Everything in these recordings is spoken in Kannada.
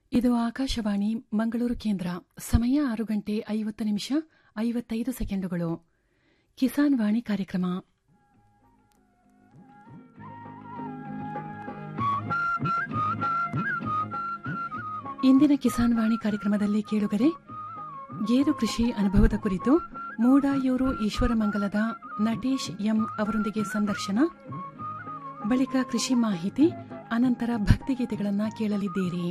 ಇದು ಆಕಾಶವಾಣಿ ಮಂಗಳೂರು ಕೇಂದ್ರ ಸಮಯ ಆರು ಗಂಟೆ ಐವತ್ತು ನಿಮಿಷ ಐವತ್ತೈದು ಸೆಕೆಂಡುಗಳು ಕಿಸಾನ್ ವಾಣಿ ಕಾರ್ಯಕ್ರಮ ಇಂದಿನ ಕಿಸಾನ್ ವಾಣಿ ಕಾರ್ಯಕ್ರಮದಲ್ಲಿ ಕೇಳುಗರೆ ಗೇರು ಕೃಷಿ ಅನುಭವದ ಕುರಿತು ಮೂಡಾಯೂರು ಈಶ್ವರಮಂಗಲದ ನಟೇಶ್ ಎಂ ಅವರೊಂದಿಗೆ ಸಂದರ್ಶನ ಬಳಿಕ ಕೃಷಿ ಮಾಹಿತಿ ಅನಂತರ ಭಕ್ತಿಗೀತೆಗಳನ್ನು ಕೇಳಲಿದ್ದೀರಿ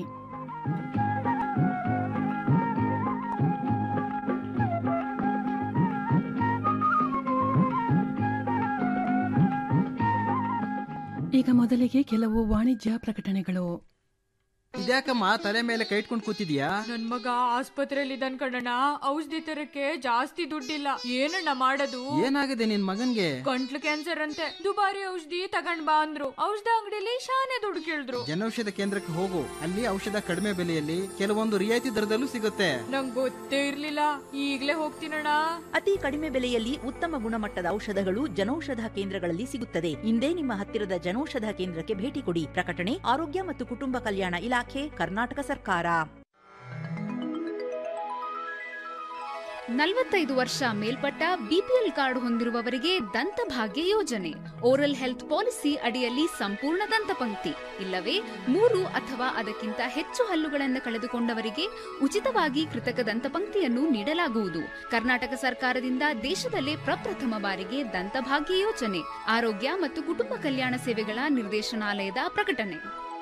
ಈಗ ಮೊದಲಿಗೆ ಕೆಲವು ವಾಣಿಜ್ಯ ಪ್ರಕಟಣೆಗಳು ಇದ್ಯಾಕಮ್ಮ ತಲೆ ಮೇಲೆ ಕೈ ಇಟ್ಕೊಂಡು ಕೂತಿದ್ಯಾ ನನ್ ಮಗ ಆಸ್ಪತ್ರೆಯಲ್ಲಿ ಇದ್ದಾನ್ ಕಣಣ್ಣ ಔಷಧಿ ತರಕ್ಕೆ ಜಾಸ್ತಿ ದುಡ್ಡಿಲ್ಲ ಏನಣ್ಣ ಮಾಡೋದು ಏನಾಗಿದೆ ನಿನ್ ಮಗನ್ಗೆ ಗಂಟ್ಲು ಕ್ಯಾನ್ಸರ್ ಅಂತೆ ದುಬಾರಿ ಔಷಧಿ ತಗೊಂಡ್ ಬಾ ಅಂದ್ರು ಔಷಧ ಅಂಗಡಿಲಿ ಶಾನೆ ದುಡ್ಡು ಕೇಳಿದ್ರು ಜನೌಷಧ ಕೇಂದ್ರಕ್ಕೆ ಹೋಗು ಅಲ್ಲಿ ಔಷಧ ಕಡಿಮೆ ಬೆಲೆಯಲ್ಲಿ ಕೆಲವೊಂದು ರಿಯಾಯಿತಿ ದರದಲ್ಲೂ ಸಿಗುತ್ತೆ ನಂಗ್ ಗೊತ್ತೇ ಇರ್ಲಿಲ್ಲ ಈಗ್ಲೇ ಹೋಗ್ತೀನಣ್ಣ ಅತಿ ಕಡಿಮೆ ಬೆಲೆಯಲ್ಲಿ ಉತ್ತಮ ಗುಣಮಟ್ಟದ ಔಷಧಗಳು ಜನೌಷಧ ಕೇಂದ್ರಗಳಲ್ಲಿ ಸಿಗುತ್ತದೆ ಇಂದೇ ನಿಮ್ಮ ಹತ್ತಿರದ ಜನೌಷಧ ಕೇಂದ್ರಕ್ಕೆ ಭೇಟಿ ಕೊಡಿ ಪ್ರಕಟಣೆ ಆರೋಗ್ಯ ಮತ್ತು ಕುಟುಂಬ ಕಲ್ಯಾಣ ಇಲಾಖೆ ಕರ್ನಾಟಕ ಸರ್ಕಾರ ನಲವತ್ತೈದು ವರ್ಷ ಮೇಲ್ಪಟ್ಟ ಬಿಪಿಎಲ್ ಕಾರ್ಡ್ ಹೊಂದಿರುವವರಿಗೆ ದಂತಭಾಗ್ಯ ಯೋಜನೆ ಓರಲ್ ಹೆಲ್ತ್ ಪಾಲಿಸಿ ಅಡಿಯಲ್ಲಿ ಸಂಪೂರ್ಣ ದಂತಪಂಕ್ತಿ ಇಲ್ಲವೇ ಮೂರು ಅಥವಾ ಅದಕ್ಕಿಂತ ಹೆಚ್ಚು ಹಲ್ಲುಗಳನ್ನು ಕಳೆದುಕೊಂಡವರಿಗೆ ಉಚಿತವಾಗಿ ಕೃತಕ ದಂತಪಂಕ್ತಿಯನ್ನು ನೀಡಲಾಗುವುದು ಕರ್ನಾಟಕ ಸರ್ಕಾರದಿಂದ ದೇಶದಲ್ಲೇ ಪ್ರಪ್ರಥಮ ಬಾರಿಗೆ ದಂತಭಾಗ್ಯ ಯೋಜನೆ ಆರೋಗ್ಯ ಮತ್ತು ಕುಟುಂಬ ಕಲ್ಯಾಣ ಸೇವೆಗಳ ನಿರ್ದೇಶನಾಲಯದ ಪ್ರಕಟಣೆ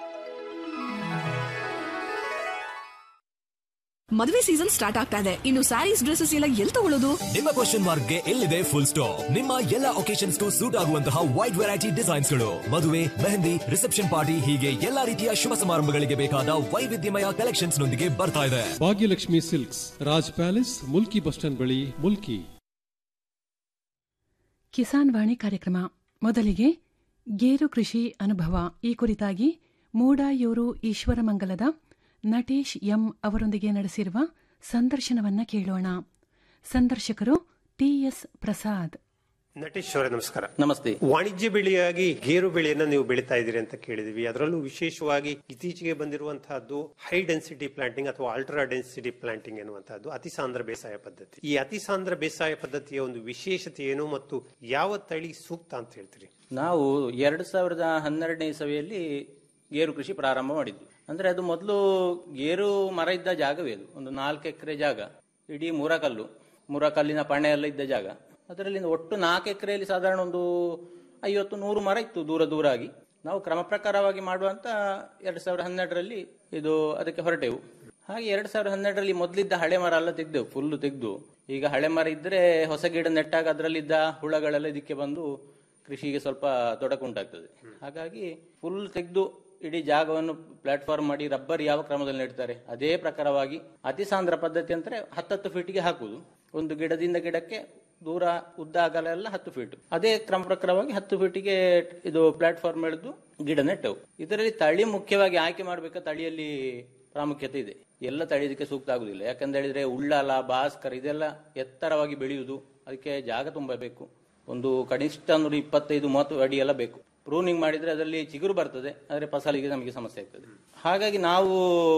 ಮದುವೆ ಸೀಸನ್ ಸ್ಟಾರ್ಟ್ ಆಗ್ತಾ ಇದೆ ಇನ್ನು ಸ್ಯಾರೀಸ್ ಡ್ರೆಸ್ಸಸ್ ಎಲ್ಲ ಎಲ್ಲಿ ತಗೊಳ್ಳೋದು ನಿಮ್ಮ ಕ್ವಶನ್ ಮಾರ್ಕ್ಗೆ ಎಲ್ಲಿದೆ ಫುಲ್ ಸ್ಟಾಪ್ ನಿಮ್ಮ ಎಲ್ಲ ಒಕೇಶನ್ಸ್ ಸೂಟ್ ಆಗುವಂತಹ ವೈಡ್ ವೆರೈಟಿ ಡಿಸೈನ್ಸ್ ಗಳು ಮದುವೆ ಮೆಹಂದಿ ರಿಸೆಪ್ಷನ್ ಪಾರ್ಟಿ ಹೀಗೆ ಎಲ್ಲಾ ರೀತಿಯ ಶುಭ ಸಮಾರಂಭಗಳಿಗೆ ಬೇಕಾದ ವೈವಿಧ್ಯಮಯ ಕಲೆಕ್ಷನ್ಸ್ ನೊಂದಿಗೆ ಬರ್ತಾ ಇದೆ Bhagyalakshmi silks Raj palace Mulki bus stand ಬಳಿ ಮುಲ್ಕಿ ಕಿಸಾನ್ ವಾಣಿ ಕಾರ್ಯಕ್ರಮ ಮೊದಲಿಗೆ ಗೇರು ಕೃಷಿ ಅನುಭವ ಈ ಕುರಿತಾಗಿ ಮೂಡಾಯೂರು ಈಶ್ವರಮಂಗಲದ ನಟೇಶ್ ಎಂ ಅವರೊಂದಿಗೆ ನಡೆಸಿರುವ ಸಂದರ್ಶನವನ್ನ ಕೇಳೋಣ ಸಂದರ್ಶಕರು ಟಿಎಸ್ ಪ್ರಸಾದ್ ನಟೇಶ್ ಅವರೇ ನಮಸ್ಕಾರ ನಮಸ್ತೆ ವಾಣಿಜ್ಯ ಬೆಳೆಯಾಗಿ ಗೇರು ಬೆಳೆಯನ್ನ ನೀವು ಬೆಳೀತಾ ಇದ್ದೀರಿ ಅಂತ ಕೇಳಿದ್ವಿ ಅದರಲ್ಲೂ ವಿಶೇಷವಾಗಿ ಇತ್ತೀಚೆಗೆ ಬಂದಿರುವಂತಹದ್ದು ಹೈ ಡೆನ್ಸಿಟಿ ಪ್ಲಾಂಟಿಂಗ್ ಅಥವಾ ಅಲ್ಟ್ರಾ ಡೆನ್ಸಿಟಿ ಪ್ಲಾಂಟಿಂಗ್ ಎನ್ನುವಂತಹದ್ದು ಅತಿ ಸಾಂದ್ರ ಬೇಸಾಯ ಪದ್ಧತಿ ಈ ಅತಿ ಸಾಂದ್ರ ಬೇಸಾಯ ಪದ್ಧತಿಯ ಒಂದು ವಿಶೇಷತೆ ಏನು ಮತ್ತು ಯಾವ ತಳಿ ಸೂಕ್ತ ಅಂತ ಹೇಳ್ತೀರಿ ನಾವು ಎರಡು ಸಾವಿರದ ಹನ್ನೆರಡನೇ ಇಸವಿಯಲ್ಲಿ ಗೇರು ಕೃಷಿ ಪ್ರಾರಂಭ ಮಾಡಿದ್ವಿ ಅಂದ್ರೆ ಅದು ಮೊದಲು ಗೇರು ಮರ ಇದ್ದ ಜಾಗವೇ ಅದು ಒಂದು ನಾಲ್ಕು ಎಕರೆ ಜಾಗ ಇಡೀ ಮೂರಕಲ್ಲು ಮೂರಕಲ್ಲಿನ ಪಣೆ ಎಲ್ಲ ಇದ್ದ ಜಾಗ ಅದರಲ್ಲಿ ಒಟ್ಟು ನಾಲ್ಕು ಎಕರೆಯಲ್ಲಿ ಸಾಧಾರಣ ಒಂದು ಐವತ್ತು ನೂರು ಮರ ಇತ್ತು ದೂರ ದೂರ ಆಗಿ ನಾವು ಕ್ರಮ ಪ್ರಕಾರವಾಗಿ ಮಾಡುವಂತ ಎರಡು ಸಾವಿರದ ಹನ್ನೆರಡರಲ್ಲಿ ಇದು ಅದಕ್ಕೆ ಹೊರಟೆವು ಹಾಗೆ ಎರಡು ಸಾವಿರದ ಹನ್ನೆರಡರಲ್ಲಿ ಮೊದಲಿದ್ದ ಹಳೆ ಮರ ಎಲ್ಲ ತೆಗೆದೆವು ಫುಲ್ಲು ತೆಗೆದು ಈಗ ಹಳೆ ಮರ ಇದ್ರೆ ಹೊಸ ಗಿಡ ನೆಟ್ಟಾಗ ಅದರಲ್ಲಿದ್ದ ಹುಳಗಳೆಲ್ಲ ಇದಕ್ಕೆ ಬಂದು ಕೃಷಿಗೆ ಸ್ವಲ್ಪ ತೊಡಕುಂಟಾಗ್ತದೆ ಹಾಗಾಗಿ ಫುಲ್ ತೆಗೆದು ಇಡೀ ಜಾಗವನ್ನು ಪ್ಲಾಟ್ಫಾರ್ಮ್ ಮಾಡಿ ರಬ್ಬರ್ ಯಾವ ಕ್ರಮದಲ್ಲಿ ನೆಡ್ತಾರೆ ಅದೇ ಪ್ರಕಾರವಾಗಿ ಅತಿ ಸಾಂದ್ರ ಪದ್ಧತಿ ಅಂದ್ರೆ ಹತ್ತತ್ತು ಫೀಟ್ಗೆ ಹಾಕುದು ಒಂದು ಗಿಡದಿಂದ ಗಿಡಕ್ಕೆ ದೂರ ಉದ್ದ ಅಗಲ ಎಲ್ಲ ಹತ್ತು ಫೀಟ್ ಅದೇ ಕ್ರಮ ಪ್ರಕಾರವಾಗಿ ಹತ್ತು ಫೀಟಿಗೆ ಇದು ಪ್ಲಾಟ್ಫಾರ್ಮ್ ಎಳೆದು ಗಿಡ ನೆಟ್ಟವು ಇದರಲ್ಲಿ ತಳಿ ಮುಖ್ಯವಾಗಿ ಆಯ್ಕೆ ಮಾಡಬೇಕಾ ತಳಿಯಲ್ಲಿ ಪ್ರಾಮುಖ್ಯತೆ ಇದೆ ಎಲ್ಲ ತಳಿ ಇದಕ್ಕೆ ಸೂಕ್ತ ಆಗುದಿಲ್ಲ ಯಾಕಂತ ಹೇಳಿದ್ರೆ ಉಳ್ಳಾಲ ಭಾಸ್ಕರ್ ಇದೆಲ್ಲ ಎತ್ತರವಾಗಿ ಬೆಳೆಯುವುದು ಅದಕ್ಕೆ ಜಾಗ ತುಂಬ ಬೇಕು ಒಂದು ಕನಿಷ್ಠ ನೂರ ಇಪ್ಪತ್ತೈದು ಮೂವತ್ತು ಅಡಿ ಎಲ್ಲ ಬೇಕು ಪ್ರೂನಿಂಗ್ ಮಾಡಿದ್ರೆ ಅದರಲ್ಲಿ ಚಿಗುರು ಬರ್ತದೆ ಆದರೆ ಫಸಲಿಗೆ ನಮಗೆ ಸಮಸ್ಯೆ ಆಗ್ತದೆ ಹಾಗಾಗಿ ನಾವು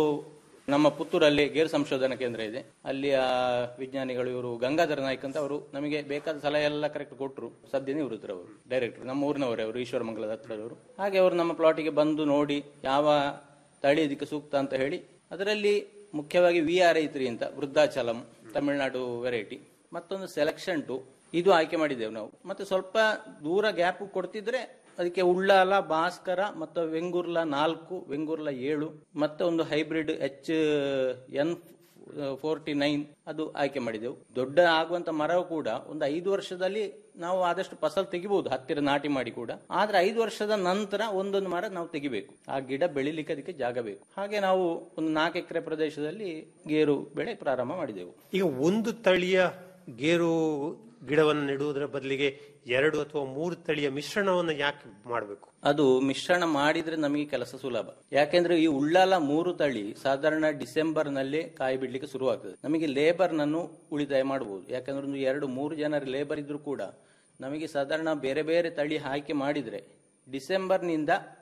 ನಮ್ಮ ಪುತ್ತೂರಲ್ಲಿ ಗೇರು ಸಂಶೋಧನಾ ಕೇಂದ್ರ ಇದೆ ಅಲ್ಲಿಯ ವಿಜ್ಞಾನಿಗಳು ಇವರು ಗಂಗಾಧರ ನಾಯ್ಕ್ ಅಂತ ಅವರು ನಮಗೆ ಬೇಕಾದ ಸಲಹೆ ಎಲ್ಲ ಕರೆಕ್ಟ್ ಕೊಟ್ಟರು ಸದ್ಯ ನಿವೃತ್ತರು ಅವರು ಡೈರೆಕ್ಟರ್ ನಮ್ಮ ಊರಿನವರೇ ಅವರು ಈಶ್ವರ ಮಂಗಲದ ಹತ್ರದವರು ಹಾಗೆ ಅವರು ನಮ್ಮ ಪ್ಲಾಟಿಗೆ ಬಂದು ನೋಡಿ ಯಾವ ತಳಿ ಇದಕ್ಕೆ ಸೂಕ್ತ ಅಂತ ಹೇಳಿ ಅದರಲ್ಲಿ ಮುಖ್ಯವಾಗಿ ವಿ ಆರ್ ಐ ತ್ರೀ ಅಂತ ವೃದ್ಧಾಚಲಂ ತಮಿಳುನಾಡು ವೆರೈಟಿ ಮತ್ತೊಂದು ಸೆಲೆಕ್ಷನ್ ಟು ಇದು ಆಯ್ಕೆ ಮಾಡಿದ್ದೇವೆ ನಾವು ಮತ್ತೆ ಸ್ವಲ್ಪ ದೂರ ಗ್ಯಾಪ್ ಕೊಡ್ತಿದ್ರೆ ಅದಕ್ಕೆ ಉಳ್ಳಾಲ ಭಾಸ್ಕರ ಮತ್ತು ವೆಂಗುರ್ಲ ನಾಲ್ಕು ವೆಂಗುರ್ಲ ಏಳು ಮತ್ತೆ ಒಂದು hybrid H N forty nine ಅದು ಆಯ್ಕೆ ಮಾಡಿದೆವು ದೊಡ್ಡ ಆಗುವಂತ ಮರವು ಕೂಡ ಒಂದು ಐದು ವರ್ಷದಲ್ಲಿ ನಾವು ಆದಷ್ಟು ಫಸಲ್ ತೆಗಿಬಹುದು ಹತ್ತಿರ ನಾಟಿ ಮಾಡಿ ಕೂಡ ಆದ್ರೆ ಐದು ವರ್ಷದ ನಂತರ ಒಂದೊಂದು ಮರ ನಾವು ತೆಗಿಬೇಕು ಆ ಗಿಡ ಬೆಳಿಲಿಕ್ಕೆ ಅದಕ್ಕೆ ಜಾಗ ಬೇಕು ಹಾಗೆ ನಾವು ಒಂದು ನಾಲ್ಕು ಎಕರೆ ಪ್ರದೇಶದಲ್ಲಿ ಗೇರು ಬೆಳೆ ಪ್ರಾರಂಭ ಮಾಡಿದೆವು ಈಗ ಒಂದು ತಳಿಯ ಗೇರು ಗಿಡವನ್ನು ನೆಡುವುದರ ಬದಲಿಗೆ ಎರಡು ಅಥವಾ ಮೂರು ತಳಿಯ ಮಿಶ್ರಣವನ್ನು ಯಾಕೆ ಮಾಡಬೇಕು ಅದು ಮಿಶ್ರಣ ಮಾಡಿದ್ರೆ ನಮಗೆ ಕೆಲಸ ಸುಲಭ ಯಾಕೆಂದ್ರೆ ಈ ಉಳ್ಳಾಲ ಮೂರು ತಳಿ ಸಾಧಾರಣ ಡಿಸೆಂಬರ್ ನಲ್ಲಿ ಕಾಯಿ ಬಿಡ್ಲಿಕ್ಕೆ ಶುರುವಾಗ್ತದೆ ನಮಗೆ ಲೇಬರ್ ನನ್ನು ಉಳಿತಾಯ ಮಾಡಬಹುದು ಯಾಕಂದ್ರೆ ಒಂದು ಎರಡು ಮೂರು ಜನ ಲೇಬರ್ ಇದ್ರೂ ಕೂಡ ನಮಗೆ ಸಾಧಾರಣ ಬೇರೆ ಬೇರೆ ತಳಿ ಆಯ್ಕೆ ಮಾಡಿದ್ರೆ ಡಿಸೆಂಬರ್ನಿಂದ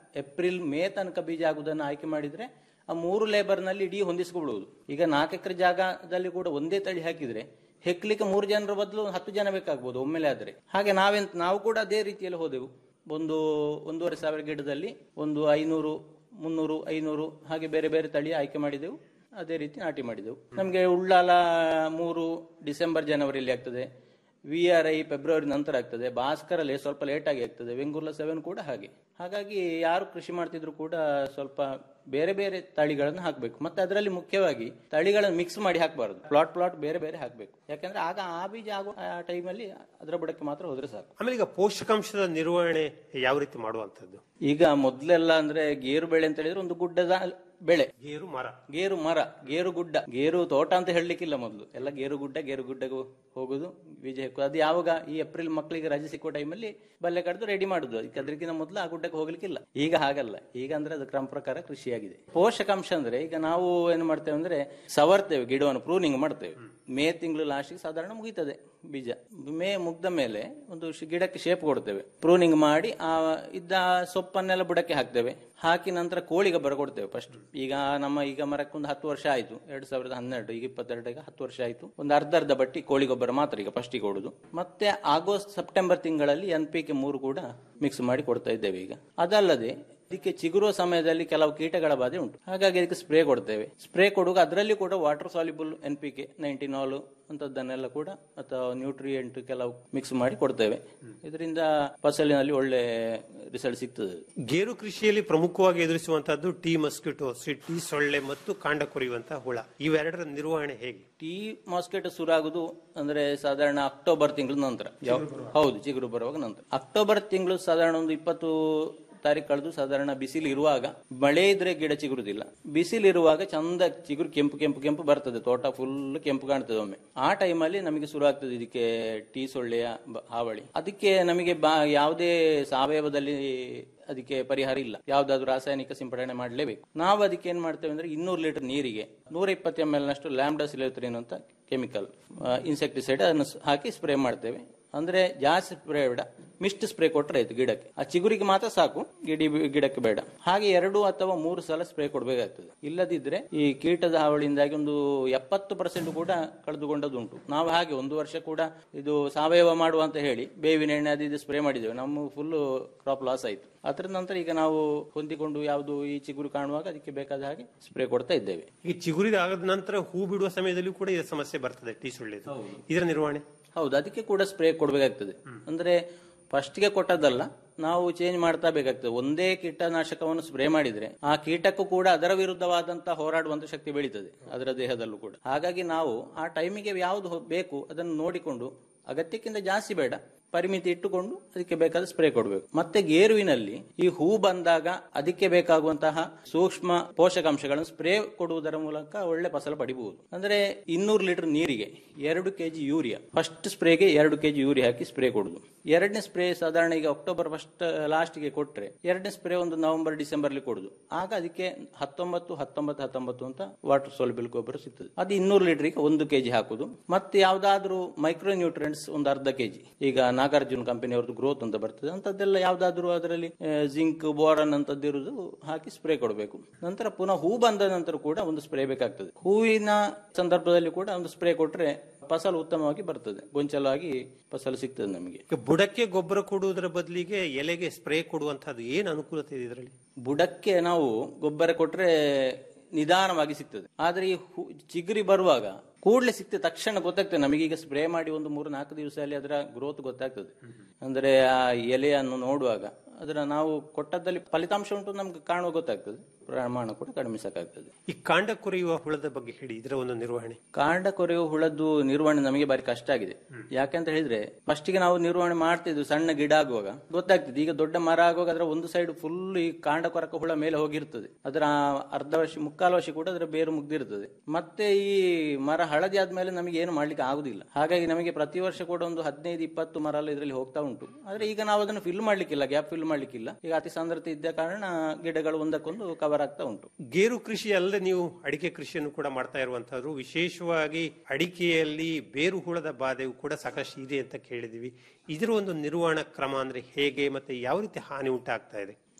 ಏಪ್ರಿಲ್ ಮೇ ತನಕ ಬೀಜ ಆಗುವುದನ್ನು ಆಯ್ಕೆ ಮಾಡಿದ್ರೆ ಆ ಮೂರು ಲೇಬರ್ನಲ್ಲಿ ಇಡೀ ಹೊಂದಿಸ್ಕೊಬಿಡುವುದು ಈಗ ನಾಲ್ಕು ಎಕರೆ ಜಾಗದಲ್ಲಿ ಕೂಡ ಒಂದೇ ತಳಿ ಹಾಕಿದ್ರೆ ಹೆಕ್ಲಿಕ್ಕೆ ಮೂರು ಜನರ ಬದಲು ಹತ್ತು ಜನ ಬೇಕಾಗ್ಬೋದು ಒಮ್ಮೆಲೆ ಆದ್ರೆ ಹಾಗೆ ನಾವೆಂತ ನಾವು ಕೂಡ ಅದೇ ರೀತಿಯಲ್ಲಿ ಹೋದೆವು ಒಂದು ಒಂದೂವರೆ ಸಾವಿರ ಗಿಡದಲ್ಲಿ ಒಂದು ಐನೂರು ಮುನ್ನೂರು ಐನೂರು ಹಾಗೆ ಬೇರೆ ಬೇರೆ ತಳಿ ಆಯ್ಕೆ ಮಾಡಿದೆವು ಅದೇ ರೀತಿ ನಾಟಿ ಮಾಡಿದೆವು ನಮಗೆ ಉಳ್ಳಾಲ ಮೂರು ಡಿಸೆಂಬರ್ ಜನವರಿಯಲ್ಲಿ ಆಗ್ತದೆ ವಿ ಆರ್ ಐ ಫೆಬ್ರವರಿ ನಂತರ ಆಗ್ತದೆ ಭಾಸ್ಕರಲ್ಲಿ ಸ್ವಲ್ಪ ಲೇಟ್ ಆಗಿ ಆಗ್ತದೆ ವೆಂಗುರ್ಲ ಸೆವೆನ್ ಕೂಡ ಹಾಗೆ ಹಾಗಾಗಿ ಯಾರು ಕೃಷಿ ಮಾಡ್ತಿದ್ರು ಕೂಡ ಸ್ವಲ್ಪ ಬೇರೆ ಬೇರೆ ತಳಿಗಳನ್ನು ಹಾಕಬೇಕು ಮತ್ತೆ ಅದರಲ್ಲಿ ಮುಖ್ಯವಾಗಿ ತಳಿಗಳನ್ನು ಮಿಕ್ಸ್ ಮಾಡಿ ಹಾಕಬಾರದು ಪ್ಲಾಟ್ ಪ್ಲಾಟ್ ಬೇರೆ ಬೇರೆ ಹಾಕಬೇಕು ಯಾಕಂದ್ರೆ ಆಗ ಆ ಬೀಜ ಆಗುವ ಟೈಮಲ್ಲಿ ಅದರ ಬುಡಕ್ಕೆ ಮಾತ್ರ ಹೋದ್ರೆ ಸಾಕು ಆಮೇಲೆ ಈಗ ಪೋಷಕಾಂಶದ ನಿರ್ವಹಣೆ ಯಾವ ರೀತಿ ಮಾಡುವಂತದ್ದು ಈಗ ಮೊದ್ಲೆಲ್ಲ ಅಂದ್ರೆ ಗೇರು ಬೆಳೆ ಅಂತ ಹೇಳಿದ್ರೆ ಒಂದು ಗುಡ್ಡದ ಬೆಳೆ ಗೇರು ಮರ ಗೇರು ಮರ ಗೇರು ಗುಡ್ಡ ಗೇರು ತೋಟ ಅಂತ ಹೇಳಲಿಕ್ಕಿಲ್ಲ ಮೊದಲು ಎಲ್ಲ ಗೇರು ಗುಡ್ಡ ಗೇರು ಗುಡ್ಡಗೂ ಹೋಗುದು ಬೀಜ ಹೆಕ್ಕು ಅದು ಯಾವಾಗ ಈ ಏಪ್ರಿಲ್ ಮಕ್ಕಳಿಗೆ ರಜೆ ಸಿಕ್ಕೋ ಟೈಮಲ್ಲಿ ಬಲ್ಲೆ ಕಡ್ದು ರೆಡಿ ಮಾಡುದು ಅದಕ್ಕೆ ಅದಕ್ಕಿಂತ ಮೊದಲು ಆ ಗುಡ್ಡಕ್ಕೆ ಹೋಗ್ಲಿಕ್ಕಿಲ್ಲ ಈಗ ಹಾಗಲ್ಲ ಈಗ ಅಂದ್ರೆ ಅದು ಕ್ರಮ ಪ್ರಕಾರ ಕೃಷಿಯಾಗಿದೆ ಪೋಷಕಾಂಶ ಅಂದ್ರೆ ಈಗ ನಾವು ಏನು ಮಾಡ್ತೇವೆ ಅಂದ್ರೆ ಸವರ್ತೇವೆ ಗಿಡವನ್ನು ಪ್ರೂನಿಂಗ್ ಮಾಡ್ತೇವೆ ಮೇ ತಿಂಗಳು ಲಾಸ್ಟಿಗೆ ಸಾಧಾರಣ ಮುಗೀತದೆ ಬೀಜ ಮೇ ಮುಗ್ದ ಮೇಲೆ ಒಂದು ಶ್- ಗಿಡಕ್ಕೆ ಶೇಪ್ ಕೊಡ್ತೇವೆ ಪ್ರೂನಿಂಗ್ ಮಾಡಿ ಆ ಇದ್ದ ಸೊಪ್ಪನ್ನೆಲ್ಲ ಬುಡಕ್ಕೆ ಹಾಕ್ತೇವೆ ಹಾಕಿ ನಂತರ ಕೋಳಿ ಗೊಬ್ಬರ ಕೊಡ್ತೇವೆ ಫಸ್ಟ್ ಈಗ ನಮ್ಮ ಈಗ ಮರಕ್ಕೆ ಒಂದು ಹತ್ತು ವರ್ಷ ಆಯ್ತು ಎರಡ್ ಸಾವಿರದ ಹನ್ನೆರಡು ಈಗ ಇಪ್ಪತ್ತೆರಡಿಗೆ ಹತ್ತು ವರ್ಷ ಆಯ್ತು ಒಂದು ಅರ್ಧ ಅರ್ಧ ಬಟ್ಟಿ ಕೋಳಿ ಗೊಬ್ಬರ ಮಾತ್ರ ಈಗ ಫಸ್ಟಿಗೆ ಕೊಡುದು ಮತ್ತೆ ಆಗಸ್ಟ್ ಸೆಪ್ಟೆಂಬರ್ ತಿಂಗಳಲ್ಲಿ ಎನ್ ಪಿ ಕೆ ಮೂರು ಕೂಡ ಮಿಕ್ಸ್ ಮಾಡಿ ಕೊಡ್ತಾ ಇದ್ದೇವೆ ಈಗ ಅದಲ್ಲದೆ ಇದಕ್ಕೆ ಚಿಗುರುವ ಸಮಯದಲ್ಲಿ ಕೆಲವು ಕೀಟಗಳ ಬಾಧೆ ಉಂಟು ಹಾಗಾಗಿ ಅದಕ್ಕೆ ಸ್ಪ್ರೇ ಕೊಡ್ತೇವೆ ಸ್ಪ್ರೇ ಕೊಡುವಾಗ ಅದರಲ್ಲಿ ಕೂಡ water soluble N P K ನೈಂಟಿನಾಲ್ ಅಂತದ್ದನ್ನೆಲ್ಲ ಕೂಡ ಅಥವಾ ನ್ಯೂಟ್ರಿಯೆಂಟ್ ಕೆಲವು ಮಿಕ್ಸ್ ಮಾಡಿ ಕೊಡ್ತೇವೆ ಇದರಿಂದ ಫಸಲಿನಲ್ಲಿ ಒಳ್ಳೆ ರಿಸಲ್ಟ್ ಸಿಗ್ತದೆ ಗೇರು ಕೃಷಿಯಲ್ಲಿ ಪ್ರಮುಖವಾಗಿ ಎದುರಿಸುವಂತಹದ್ದು ಟೀ ಮಸ್ಕಿಟೋ ಟೀ ಸೊಳ್ಳೆ ಮತ್ತು ಕಾಂಡ ಕೊರೆಯುವಂತಹ ಹುಳ ಇವೆರಡರ ನಿರ್ವಹಣೆ ಹೇಗೆ ಟೀ ಮಾಸ್ಕೆಟ್ ಶುರು ಆಗುದು ಅಂದ್ರೆ ಸಾಧಾರಣ ಅಕ್ಟೋಬರ್ ತಿಂಗಳ ನಂತರ ಯಾವ- ಹೌದು ಚಿಗುರು ಬರುವಾಗ ನಂತರ ಅಕ್ಟೋಬರ್ ತಿಂಗಳು ಸಾಧಾರಣ ಒಂದು ಇಪ್ಪತ್ತು ತಾರೀಕು ಕಳೆದು ಸಾಧಾರಣ ಬಿಸಿಲು ಇರುವಾಗ ಮಳೆ ಇದ್ರೆ ಗಿಡ ಚಿಗುರುದಿಲ್ಲ ಬಿಸಿಲು ಇರುವಾಗ ಚಂದ ಚಿಗುರು ಕೆಂಪು ಕೆಂಪು ಕೆಂಪು ಬರ್ತದೆ ತೋಟ ಫುಲ್ ಕೆಂಪು ಕಾಣ್ತದೆ ಒಮ್ಮೆ ಆ ಟೈಮಲ್ಲಿ ನಮಗೆ ಶುರು ಆಗ್ತದೆ ಇದಕ್ಕೆ ಟೀ ಸೊಳ್ಳೆಯ ಬ- ಹಾವಳಿ ಅದಕ್ಕೆ ನಮಗೆ ಬಾ ಯಾವುದೇ ಸಾವಯವದಲ್ಲಿ ಅದಕ್ಕೆ ಪರಿಹಾರ ಇಲ್ಲ ಯಾವ್ದಾದ್ರು ರಾಸಾಯನಿಕ ಸಿಂಪಡಣೆ ಮಾಡಲೇಬೇಕು ನಾವು ಅದಕ್ಕೆ ಏನ್ ಮಾಡ್ತೇವೆ ಅಂದ್ರೆ ಇನ್ನೂರು ಲೀಟರ್ ನೀರಿಗೆ ನೂರ ಇಪ್ಪತ್ತು ಎಂ ಎಲ್ ನಷ್ಟು ಲ್ಯಾಂಬ್ಡಾ ಸಿಲೋತ್ರಿನ್ ಅಂತ ಕೆಮಿಕಲ್ ಇನ್ಸೆಕ್ಟಿಸೈಡ್ ಅದನ್ನು ಸ್- ಹಾಕಿ ಸ್ಪ್ರೇ ಮಾಡ್ತೇವೆ ಅಂದ್ರೆ ಜಾಸ್ತಿ ಸ್ಪ್ರೇ ಬೇಡ ಮಿಸ್ಟ್ ಸ್ಪ್ರೇ ಕೊಟ್ರೆ ಆಯ್ತು ಗಿಡಕ್ಕೆ ಆ ಚಿಗುರಿಗೆ ಮಾತ್ರ ಸಾಕು ಗಿಡಿ ಗಿಡಕ್ಕೆ ಬೇಡ ಹಾಗೆ ಎರಡು ಅಥವಾ ಮೂರು ಸಲ ಸ್ಪ್ರೇ ಕೊಡಬೇಕಾಗ್ತದೆ ಇಲ್ಲದಿದ್ರೆ ಈ ಕೀಟದ ಹಾವಳಿಯಿಂದಾಗಿ ಒಂದು ಎಪ್ಪತ್ತು ಪರ್ಸೆಂಟ್ ಕೂಡ ಕಳೆದುಕೊಂಡದುಂಟು ನಾವು ಹಾಗೆ ಒಂದು ವರ್ಷ ಕೂಡ ಇದು ಸಾವಯವ ಮಾಡುವ ಅಂತ ಹೇಳಿ ಬೇವಿನ ಎಣ್ಣೆ ಅದು ಇದು ಸ್ಪ್ರೇ ಮಾಡಿದ್ದೇವೆ ನಮ್ಮ ಫುಲ್ ಕ್ರಾಪ್ ಲಾಸ್ ಆಯ್ತು ಅದರ ನಂತರ ಈಗ ನಾವು ಹೊಂದಿಕೊಂಡು ಯಾವುದು ಈ ಚಿಗುರು ಕಾಣುವಾಗ ಅದಕ್ಕೆ ಬೇಕಾದ ಹಾಗೆ ಸ್ಪ್ರೇ ಕೊಡ್ತಾ ಇದ್ದೇವೆ ಈ ಚಿಗುರಿದ ಆದ ನಂತರ ಹೂ ಬಿಡುವ ಸಮಯದಲ್ಲೂ ಕೂಡ ಈ ಸಮಸ್ಯೆ ಬರ್ತದೆ ಟೀ ಸೊಳ್ಳೆ ಇದರ ನಿರ್ವಹಣೆ ಹೌದು ಅದಕ್ಕೆ ಕೂಡ ಸ್ಪ್ರೇ ಕೊಡಬೇಕಾಗ್ತದೆ ಅಂದ್ರೆ ಫಸ್ಟ್ಗೆ ಕೊಟ್ಟದ್ದಲ್ಲ ನಾವು ಚೇಂಜ್ ಮಾಡ್ತಾ ಬೇಕಾಗ್ತದೆ ಒಂದೇ ಕೀಟನಾಶಕವನ್ನು ಸ್ಪ್ರೇ ಮಾಡಿದ್ರೆ ಆ ಕೀಟಕ್ಕೂ ಕೂಡ ಅದರ ವಿರುದ್ಧವಾದಂತಹ ಹೋರಾಡುವಂತ ಶಕ್ತಿ ಬೆಳೀತದೆ ಅದರ ದೇಹದಲ್ಲೂ ಕೂಡ ಹಾಗಾಗಿ ನಾವು ಆ ಟೈಮಿಗೆ ಯಾವುದು ಹೊ- ಬೇಕು ಅದನ್ನು ನೋಡಿಕೊಂಡು ಅಗತ್ಯಕ್ಕಿಂತ ಜಾಸ್ತಿ ಬೇಡ ಪರಿಮಿತಿ ಇಟ್ಟುಕೊಂಡು ಅದಕ್ಕೆ ಬೇಕಾದ ಸ್ಪ್ರೇ ಕೊಡಬೇಕು ಮತ್ತೆ ಗೇರುವಿನಲ್ಲಿ ಈ ಹೂ ಬಂದಾಗ ಅದಕ್ಕೆ ಬೇಕಾಗುವಂತಹ ಸೂಕ್ಷ್ಮ ಪೋಷಕಾಂಶಗಳನ್ನು ಸ್ಪ್ರೇ ಕೊಡುವುದರ ಮೂಲಕ ಒಳ್ಳೆ ಫಸಲು ಪಡಿಬಹುದು ಅಂದ್ರೆ ಇನ್ನೂರು ಲೀಟರ್ ನೀರಿಗೆ ಎರಡು ಕೆಜಿ ಯೂರಿಯಾ ಫಸ್ಟ್ ಸ್ಪ್ರೇಗೆ ಎರಡು ಕೆಜಿ ಯೂರಿಯಾ ಹಾಕಿ ಸ್ಪ್ರೇ ಕೊಡುದು ಎರಡನೇ ಸ್ಪ್ರೇ ಸಾಧಾರಣ ಈಗ ಅಕ್ಟೋಬರ್ ಫಸ್ಟ್ ಲಾಸ್ಟ್ಗೆ ಕೊಟ್ರೆ ಎರಡನೇ ಸ್ಪ್ರೇ ಒಂದು ನವೆಂಬರ್ ಡಿಸೆಂಬರ್ ಅಲ್ಲಿ ಕೊಡುದು ಆಗ ಅದಕ್ಕೆ ಹತ್ತೊಂಬತ್ತು ಹತ್ತೊಂಬತ್ತು ಹತ್ತೊಂಬತ್ತು ಅಂತ ವಾಟರ್ ಸೋಲ್ಬಿಲ್ ಗೊಬ್ಬರ ಸಿಗ್ತದೆ ಅದು ಇನ್ನೂರು ಲೀಟರ್ಗೆ ಒಂದು ಕೆಜಿ ಹಾಕುದು ಮತ್ತೆ ಯಾವ್ದಾದ್ರು ಮೈಕ್ರೋ ನ್ಯೂಟ್ರಿಯೆಂಟ್ಸ್ ಒಂದು ಅರ್ಧ ಕೆಜಿ ಈಗ ನಾಗಾರ್ಜುನ ಕಂಪನಿ ಅವ್ರದ್ದು ಗ್ರೋತ್ ಅಂತ ಬರ್ತದೆ ಅಂತದ್ದೆಲ್ಲ ಯಾವ್ದಾದ್ರು ಅದರಲ್ಲಿ ಜಿಂಕ್ ಬೋರನ್ ಅಂತದ್ದು ಇರುವುದು ಹಾಕಿ ಸ್ಪ್ರೇ ಕೊಡಬೇಕು ನಂತರ ಪುನಃ ಹೂ ಬಂದ ನಂತರ ಕೂಡ ಒಂದು ಸ್ಪ್ರೇ ಬೇಕಾಗ್ತದೆ ಹೂವಿನ ಸಂದರ್ಭದಲ್ಲಿ ಕೂಡ ಒಂದು ಸ್ಪ್ರೇ ಕೊಟ್ರೆ ಫಸಲು ಉತ್ತಮವಾಗಿ ಬರ್ತದೆ ಗೊಂಚಲಾಗಿ ಫಸಲು ಸಿಗ್ತದೆ ನಮಗೆ ಈಗ ಬುಡಕ್ಕೆ ಗೊಬ್ಬರ ಕೊಡುವುದರ ಬದಲಿಗೆ ಎಲೆಗೆ ಸ್ಪ್ರೇ ಕೊಡುವಂತಹದ್ದು ಏನು ಅನುಕೂಲತೆ ಇದೆ ಇದರಲ್ಲಿ ಬುಡಕ್ಕೆ ನಾವು ಗೊಬ್ಬರ ಕೊಟ್ರೆ ನಿಧಾನವಾಗಿ ಸಿಗ್ತದೆ ಆದ್ರೆ ಈ ಹೂ- ಚಿಗುರಿ ಬರುವಾಗ ಕೂಡಲೇ ಸಿಗ್ತದೆ ತಕ್ಷಣ ಗೊತ್ತಾಗ್ತದೆ ನಮಗೀಗ ಸ್ಪ್ರೇ ಮಾಡಿ ಒಂದು ಮೂರು ನಾಲ್ಕು ದಿವಸದಲ್ಲಿ ಅದರ ಗ್ರೋತ್ ಗೊತ್ತಾಗ್ತದೆ ಅಂದ್ರೆ ಆ ಎಲೆಯನ್ನು ನೋಡುವಾಗ ಅದರ ನಾವು ಕೊಟ್ಟದ್ದಲ್ಲಿ ಫಲಿತಾಂಶ ಉಂಟು ನಮ್ಗೆ ಕಾಣುವ ಗೊತ್ತಾಗ್ತದೆ ಪ್ರಮಾಣ ಕೂಡ ಕಡಿಮೆ ಸಾಕಾಗ್ತದೆ ಈ ಕಾಂಡ ಕೊರೆಯುವ ಹುಳದ ಬಗ್ಗೆ ಹೇಳಿ ಇದರ ಒಂದು ನಿರ್ವಹಣೆ ಕಾಂಡ ಕೊರೆಯುವ ಹುಳದ್ದು ನಿರ್ವಹಣೆ ನಮಗೆ ಬಾರಿ ಕಷ್ಟ ಆಗಿದೆ ಯಾಕಂತ ಹೇಳಿದ್ರೆ ಫಸ್ಟಿಗೆ ನಾವು ನಿರ್ವಹಣೆ ಮಾಡ್ತಿದ್ವಿ ಸಣ್ಣ ಗಿಡ ಆಗುವಾಗ ಗೊತ್ತಾಗ್ತದೆ ಈಗ ದೊಡ್ಡ ಮರ ಆಗುವಾಗ ಅದರ ಒಂದು ಸೈಡ್ ಫುಲ್ ಈ ಕಾಂಡ ಕೊರಕ ಹುಳ ಮೇಲೆ ಹೋಗಿರ್ತದೆ ಅದರ ಅರ್ಧ ವರ್ಷ ಮುಕ್ಕಾಲು ವರ್ಷ ಕೂಡ ಅದರ ಬೇರು ಮುಗ್ದಿರ್ತದೆ ಮತ್ತೆ ಈ ಮರ ಹಳದಿ ಆದ್ಮೇಲೆ ನಮಗೆ ಏನು ಮಾಡ್ಲಿಕ್ಕೆ ಆಗುದಿಲ್ಲ ಹಾಗಾಗಿ ನಮಗೆ ಪ್ರತಿ ವರ್ಷ ಕೂಡ ಒಂದು ಹದಿನೈದು ಇಪ್ಪತ್ತು ಮರ ಎಲ್ಲ ಇದರಲ್ಲಿ ಹೋಗ್ತಾ ಉಂಟು ಆದ್ರೆ ಈಗ ನಾವು ಅದನ್ನು ಫಿಲ್ ಮಾಡ್ಲಿಕ್ಕಿಲ್ಲ ಗ್ಯಾಪ್ ಫಿಲ್ ಮಾಡ್ಲಿಕ್ಕಿಲ್ಲ ಈಗ ಅತಿ ಸಾಂದ್ರತೆ ಇದ್ದ ಕಾರಣ ಗಿಡಗಳು ಒಂದಕ್ಕೊಂದು ಕವರ್ ಆಗ್ತಾ ಉಂಟು ಗೇರು ಕೃಷಿ ಅಲ್ಲದೆ ನೀವು ಅಡಿಕೆ ಕೃಷಿಯನ್ನು ಕೂಡ ಮಾಡ್ತಾ ಇರುವಂತಹದ್ದು ವಿಶೇಷವಾಗಿ ಅಡಿಕೆಯಲ್ಲಿ ಬೇರು ಹುಳದ ಬಾಧೆಯು ಕೂಡ ಸಾಕಷ್ಟು ಇದೆ ಅಂತ ಕೇಳಿದೀವಿ ಇದರ ಒಂದು ನಿರ್ವಹಣಾ ಕ್ರಮ ಅಂದ್ರೆ ಹೇಗೆ ಮತ್ತೆ ಯಾವ ರೀತಿ ಹಾನಿ ಉಂಟಾಗ್ತಾ ಇದೆ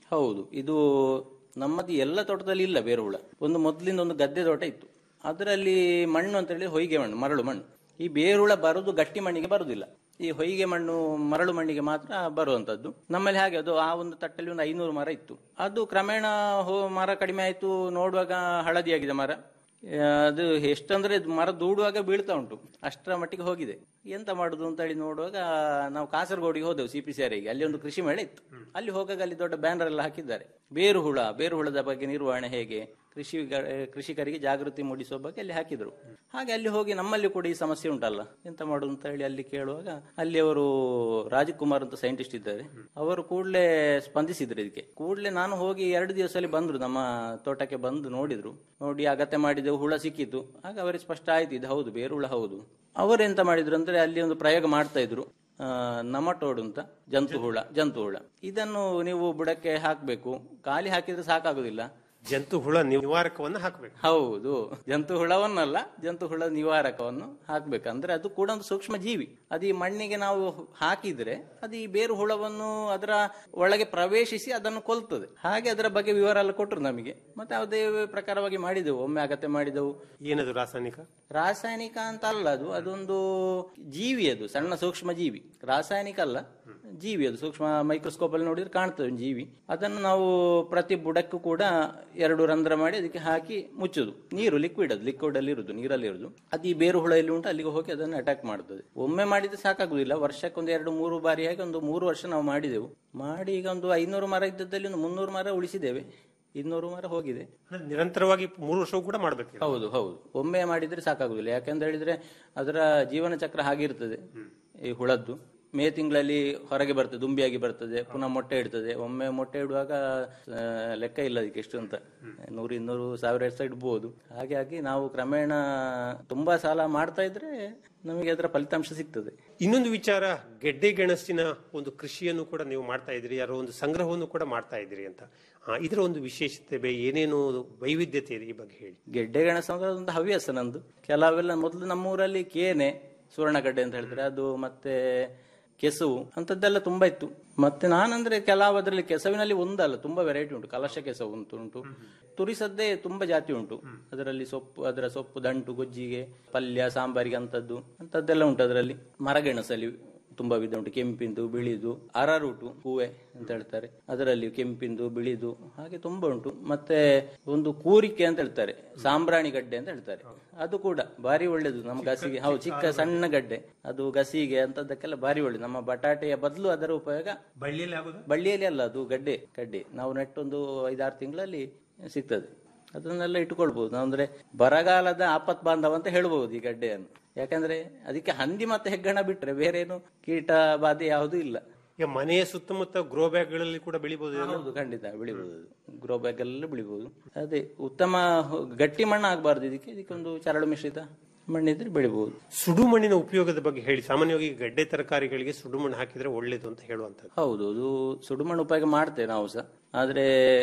ಹೌದು ಇದು ನಮ್ಮದು ಎಲ್ಲ ತೋಟದಲ್ಲಿ ಇಲ್ಲ ಬೇರು ಹುಳ ಒಂದು ಮೊದಲಿಂದ ಒಂದು ಗದ್ದೆ ತೋಟ ಇತ್ತು ಅದರಲ್ಲಿ ಮಣ್ಣು ಅಂತ ಹೇಳಿ ಹೊಯ್ಗೆ ಮಣ್ಣು ಮರಳು ಮಣ್ಣು ಈ ಬೇರುಳ ಬರುದು ಗಟ್ಟಿ ಮಣ್ಣಿಗೆ ಬರುದಿಲ್ಲ ಈ ಹೊಯ್ಗೆ ಮಣ್ಣು ಮರಳು ಮಣ್ಣಿಗೆ ಮಾತ್ರ ಬರುವಂತದ್ದು ನಮ್ಮಲ್ಲಿ ಹಾಗೆ ಅದು ಆ ಒಂದು ತಟ್ಟಲ್ಲಿ ಒಂದು ಐನೂರು ಮರ ಇತ್ತು ಅದು ಕ್ರಮೇಣ ಹೋ- ಮರ ಕಡಿಮೆ ಆಯ್ತು ನೋಡುವಾಗ ಹಳದಿಯಾಗಿದೆ ಮರ ಆ, ಅದು ಎಷ್ಟಂದ್ರೆ ಇದು ಮರ ದೂಡುವಾಗ ಬೀಳ್ತಾ ಉಂಟು ಅಷ್ಟರ ಮಟ್ಟಿಗೆ ಹೋಗಿದೆ ಎಂತ ಮಾಡುದು ಅಂತ ಹೇಳಿ ನೋಡುವಾಗ ನಾವು ಕಾಸರಗೋಡಿಗೆ ಹೋದೆವು ಸಿ ಪಿ ಸಿ ಆರ್ಗೆ ಅಲ್ಲಿ ಒಂದು ಕೃಷಿ ಮೇಳ ಇತ್ತು ಅಲ್ಲಿ ಹೋಗಾಗ ಅಲ್ಲಿ ದೊಡ್ಡ ಬ್ಯಾನರ್ ಎಲ್ಲ ಹಾಕಿದ್ದಾರೆ ಬೇರು ಹುಳ ಬೇರು ಹುಳದ ಬಗ್ಗೆ ನಿರ್ವಹಣೆ ಹೇಗೆ ಕೃಷಿ ಕೃಷಿಕರಿಗೆ ಜಾಗೃತಿ ಮೂಡಿಸುವ ಬಗ್ಗೆ ಅಲ್ಲಿ ಹಾಕಿದ್ರು ಹಾಗೆ ಅಲ್ಲಿ ಹೋಗಿ ನಮ್ಮಲ್ಲಿ ಕೂಡ ಈ ಸಮಸ್ಯೆ ಉಂಟಲ್ಲ ಎಂತ ಮಾಡುದು ಅಂತ ಹೇಳಿ ಅಲ್ಲಿ ಕೇಳುವಾಗ ಅಲ್ಲಿ ಅವರು ರಾಜಕುಮಾರ್ ಅಂತ ಸೈಂಟಿಸ್ಟ್ ಇದ್ದಾರೆ ಅವರು ಕೂಡಲೇ ಸ್ಪಂದಿಸಿದ್ರು ಇದಕ್ಕೆ ಕೂಡಲೇ ನಾನು ಹೋಗಿ ಎರಡು ದಿವಸದಲ್ಲಿ ಬಂದ್ರು ನಮ್ಮ ತೋಟಕ್ಕೆ ಬಂದು ನೋಡಿದ್ರು ನೋಡಿ ಅಗತ್ಯ ಮಾಡಿದೆವು ಹುಳ ಸಿಕ್ಕಿತ್ತು ಆಗ ಅವರಿಗೆ ಸ್ಪಷ್ಟ ಆಯ್ತು ಇದು ಹೌದು ಬೇರು ಹುಳ ಹೌದು ಅವರೆಂತ ಮಾಡಿದ್ರು ಅಂದ್ರೆ ಅಲ್ಲಿ ಒಂದು ಪ್ರಯೋಗ ಮಾಡ್ತಾ ಇದ್ರು ಆ, ನಮಟೋಡ್ ಅಂತ ಜಂತು ಹುಳ ಜಂತು ಹುಳ ಇದನ್ನು ನೀವು ಬುಡಕ್ಕೆ ಹಾಕ್ಬೇಕು ಖಾಲಿ ಹಾಕಿದ್ರೆ ಸಾಕಾಗುದಿಲ್ಲ ಜಂತು ಹುಳ ನಿವಾರಕವನ್ನು ಹಾಕಬೇಕು ಹೌದು ಜಂತು ಹುಳವನ್ನಲ್ಲ ಜಂತು ಹುಳ ನಿವಾರಕವನ್ನು ಹಾಕ್ಬೇಕು ಅಂದ್ರೆ ಅದು ಕೂಡ ಒಂದು ಸೂಕ್ಷ್ಮ ಜೀವಿ ಅದು ಈ ಮಣ್ಣಿಗೆ ನಾವು ಹಾಕಿದ್ರೆ ಅದು ಈ ಬೇರು ಹುಳವನ್ನು ಅದರ ಒಳಗೆ ಪ್ರವೇಶಿಸಿ ಅದನ್ನು ಕೊಲ್ತದೆ ಹಾಗೆ ಅದರ ಬಗ್ಗೆ ವಿವರ ಎಲ್ಲ ಕೊಟ್ಟರು ನಮಗೆ ಮತ್ತೆ ಅದೇ ಪ್ರಕಾರವಾಗಿ ಮಾಡಿದೆವು ಒಮ್ಮೆ ಅಗತ್ಯ ಮಾಡಿದೆವು ಏನದು ರಾಸಾಯನಿಕ ರಾಸಾಯನಿಕ ಅಂತ ಅಲ್ಲ ಅದು ಅದೊಂದು ಜೀವಿ ಅದು ಸಣ್ಣ ಸೂಕ್ಷ್ಮ ಜೀವಿ ರಾಸಾಯನಿಕ ಅಲ್ಲ ಜೀವಿ ಅದು ಸೂಕ್ಷ್ಮ ಮೈಕ್ರೋಸ್ಕೋಪ್ ಅಲ್ಲಿ ನೋಡಿದ್ರೆ ಕಾಣ್ತದೆ ಒಂದು ಜೀವಿ ಅದನ್ನು ನಾವು ಪ್ರತಿ ಬುಡಕ್ಕೂ ಕೂಡ ಎರಡು ರಂಧ್ರ ಮಾಡಿ ಅದಕ್ಕೆ ಹಾಕಿ ಮುಚ್ಚುದು ನೀರು ಲಿಕ್ವಿಡ್ ಅದು ಲಿಕ್ವಿಡ್ ಅಲ್ಲಿ ಇರುದು ನೀರಲ್ಲಿ ಇರುದು ಅದು ಈ ಬೇರು ಹುಳ ಎಲ್ಲಿ ಉಂಟು ಅಲ್ಲಿಗೆ ಹೋಗಿ ಅದನ್ನು ಅಟ್ಯಾಕ್ ಮಾಡ್ತದೆ ಒಮ್ಮೆ ಮಾಡಿದ್ರೆ ಸಾಕಾಗುದಿಲ್ಲ ವರ್ಷಕ್ಕೆ ಒಂದು ಎರಡು ಮೂರು ಬಾರಿಯಾಗಿ ಒಂದು ಮೂರು ವರ್ಷ ನಾವು ಮಾಡಿದೆವು ಮಾಡಿ ಈಗ ಒಂದು ಐನೂರು ಮರ ಇದ್ದದ್ದಲ್ಲಿ ಒಂದು ಮುನ್ನೂರು ಮರ ಉಳಿಸಿದ್ದೇವೆ ಇನ್ನೂರು ಮರ ಹೋಗಿದೆ ನಿರಂತರವಾಗಿ ಮೂರು ವರ್ಷವೂ ಕೂಡ ಮಾಡಬೇಕು ಹೌದು ಹೌದು ಒಮ್ಮೆ ಮಾಡಿದ್ರೆ ಸಾಕಾಗುದಿಲ್ಲ ಯಾಕಂತ ಹೇಳಿದ್ರೆ ಅದರ ಜೀವನ ಚಕ್ರ ಹಾಗಿರ್ತದೆ ಈ ಹುಳದ್ದು ಮೇ ತಿಂಗಳಲ್ಲಿ ಹೊರಗೆ ಬರ್ತದೆ ದುಂಬಿಯಾಗಿ ಬರ್ತದೆ ಪುನಃ ಮೊಟ್ಟೆ ಇಡ್ತದೆ ಒಮ್ಮೆ ಮೊಟ್ಟೆ ಇಡುವಾಗ ಆ, ಲೆಕ್ಕ ಇಲ್ಲ ಅದಕ್ಕೆ ಎಷ್ಟು ಅಂತ ನೂರು ಇನ್ನೂರು ಸಾವಿರ ಎಷ್ಟು ಇಡ್ಬೋದು ಹಾಗಾಗಿ ನಾವು ಕ್ರಮೇಣ ತುಂಬಾ ಸಾಲ ಮಾಡ್ತಾ ಇದ್ರೆ ನಮಗೆ ಅದರ ಫಲಿತಾಂಶ ಸಿಗ್ತದೆ ಇನ್ನೊಂದು ವಿಚಾರ ಗೆಡ್ಡೆ ಗೆಣಸಿನ ಒಂದು ಕೃಷಿಯನ್ನು ಕೂಡ ನೀವು ಮಾಡ್ತಾ ಇದ್ರಿ ಯಾರೋ ಒಂದು ಸಂಗ್ರಹವನ್ನು ಕೂಡ ಮಾಡ್ತಾ ಇದ್ರಿ ಅಂತ ಆ, ಇದರ ಒಂದು ವಿಶೇಷತೆ ಬೇ- ಏನೇನು ವೈವಿಧ್ಯತೆ ಇದೆ ಈ ಬಗ್ಗೆ ಹೇಳಿ ಗೆಡ್ಡೆ ಗೆಣಸು ಅಂದ್ರೆ ಒಂದು ಹವ್ಯಾಸ ನಂದು ಕೆಲವೆಲ್ಲ ಮೊದಲು ನಮ್ಮೂರಲ್ಲಿ ಕೇನೆ ಸುವರ್ಣಗಡ್ಡೆ ಅಂತ ಹೇಳ್ತಾರೆ ಅದು ಮತ್ತೆ ಕೆಸುವು ಅಂತದ್ದೆಲ್ಲ ತುಂಬಾ ಇತ್ತು ಮತ್ತೆ ನಾನಂದ್ರೆ ಕೆಲವು ಅದರಲ್ಲಿ ಕೆಸವಿನಲ್ಲಿ ಒಂದಲ್ಲ ತುಂಬಾ ವೆರೈಟಿ ಉಂಟು ಕಲಶ ಕೆಸವು ಅಂತ ಉಂಟು ತುರಿಸದ್ದೇ ತುಂಬಾ ಜಾತಿ ಉಂಟು ಅದರಲ್ಲಿ ಸೊಪ್ಪು ಅದರ ಸೊಪ್ಪು ದಂಟು ಗೊಜ್ಜಿಗೆ ಪಲ್ಯ ಸಾಂಬಾರಿಗೆ ಅಂತದ್ದು ಅಂತದ್ದೆಲ್ಲ ಉಂಟು ಅದರಲ್ಲಿ ಮರಗೆಣಸಲ್ಲಿ ತುಂಬಾ ವಿಧ ಉಂಟು ಕೆಂಪಿಂದು ಬಿಳಿದು ಅರರೂಟು ಹೂವೆ ಅಂತ ಹೇಳ್ತಾರೆ ಅದರಲ್ಲಿ ಕೆಂಪಿಂದು ಬಿಳಿದು ಹಾಗೆ ತುಂಬಾ ಉಂಟು ಮತ್ತೆ ಒಂದು ಕೂರಿಕೆ ಅಂತ ಹೇಳ್ತಾರೆ ಸಾಂಬ್ರಾಣಿ ಗಡ್ಡೆ ಅಂತ ಹೇಳ್ತಾರೆ ಅದು ಕೂಡ ಭಾರಿ ಒಳ್ಳೇದು ನಮ್ಮ ಗಸಿಗೆ ಹೌದು ಚಿಕ್ಕ ಸಣ್ಣ ಗಡ್ಡೆ ಅದು ಗಸಿಗೆ ಅಂತದಕ್ಕೆಲ್ಲ ಭಾರಿ ಒಳ್ಳೇದು ನಮ್ಮ ಬಟಾಟೆಯ ಬದಲು ಅದರ ಉಪಯೋಗ ಬಳ್ಳಿಯಲ್ಲಿ ಆಗುದು ಬಳ್ಳಿಯಲ್ಲಿ ಅಲ್ಲ ಅದು ಗಡ್ಡೆ ಗಡ್ಡೆ ನಾವು ನೆಟ್ಟೊಂದು ಐದಾರು ತಿಂಗಳಲ್ಲಿ ಸಿಗ್ತದೆ ಅದನ್ನೆಲ್ಲ ಇಟ್ಕೊಳ್ಬಹುದು ಅಂದ್ರೆ ಬರಗಾಲದ ಆಪತ್ ಬಾಂಧವ ಅಂತ ಹೇಳ್ಬಹುದು ಈ ಗಡ್ಡೆಯನ್ನು ಯಾಕಂದ್ರೆ ಅದಕ್ಕೆ ಹಂದಿ ಮತ್ತೆ ಹೆಗ್ಗಣ ಬಿಟ್ರೆ ಬೇರೆ ಏನು ಕೀಟ ಬಾಧೆ ಯಾವುದೂ ಇಲ್ಲ ಈಗ ಮನೆಯ ಸುತ್ತಮುತ್ತ ಗ್ರೋ ಬ್ಯಾಗ್ಗಳಲ್ಲಿ ಕೂಡ ಬೆಳಿಬಹುದು ಇದನ್ನು? ಹೌದು ಖಂಡಿತ ಬೆಳಿಬಹುದು ಅದು ಗ್ರೋ ಬ್ಯಾಗ್ ಎಲ್ಲ ಬೆಳಿಬಹುದು ಅದೇ ಉತ್ತಮ ಹೊ- ಗಟ್ಟಿ ಮಣ್ಣು ಆಗಬಾರ್ದು ಇದಕ್ಕೆ ಇದಕ್ಕೊಂದು ಚರಳು ಮಿಶ್ರಿತ ಮಣ್ಣಿದ್ರೆ ಬೆಳಿಬಹುದು ಸುಡು ಮಣ್ಣಿನ ಉಪಯೋಗದ ಬಗ್ಗೆ ಹೇಳಿ ಸಾಮಾನ್ಯವಾಗಿ ಗಡ್ಡೆ ತರಕಾರಿಗಳಿಗೆ ಸುಡು ಮಣ್ಣು ಹಾಕಿದ್ರೆ ಒಳ್ಳೇದು ಅಂತ ಹೇಳುವಂತದ್ದು ಹೌದು ಅದು ಸುಡುಮಣ್ಣು ಉಪಯೋಗ ಮಾಡ್ತೇವೆ ನಾವು ಸಹ ಆದ್ರೆ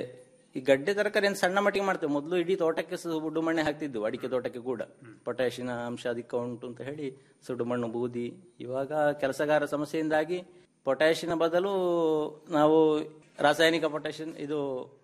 ಈ ಗಡ್ಡೆ ತರಕಾರಿ ಏನು ಸಣ್ಣ ಮಟ್ಟಿಗೆ ಮಾಡ್ತೇವೆ ಮೊದಲು ಇಡೀ ತೋಟಕ್ಕೆ ಸುಡು ಮಣ್ಣೆ ಹಾಕ್ತಿದ್ವು ಅಡಿಕೆ ತೋಟಕ್ಕೆ ಕೂಡ ಪೊಟ್ಯಾಷಿನ ಅಂಶ ಅಧಿಕ ಉಂಟು ಅಂತ ಹೇಳಿ ಸುಡು ಮಣ್ಣು ಬೂದಿ ಇವಾಗ ಕೆಲಸಗಾರ ಸಮಸ್ಯೆಯಿಂದಾಗಿ ಪೊಟ್ಯಾಷಿನ ಬದಲು ನಾವು ರಾಸಾಯನಿಕ ಪೊಟ್ಯಾಷಿಯನ್ ಇದು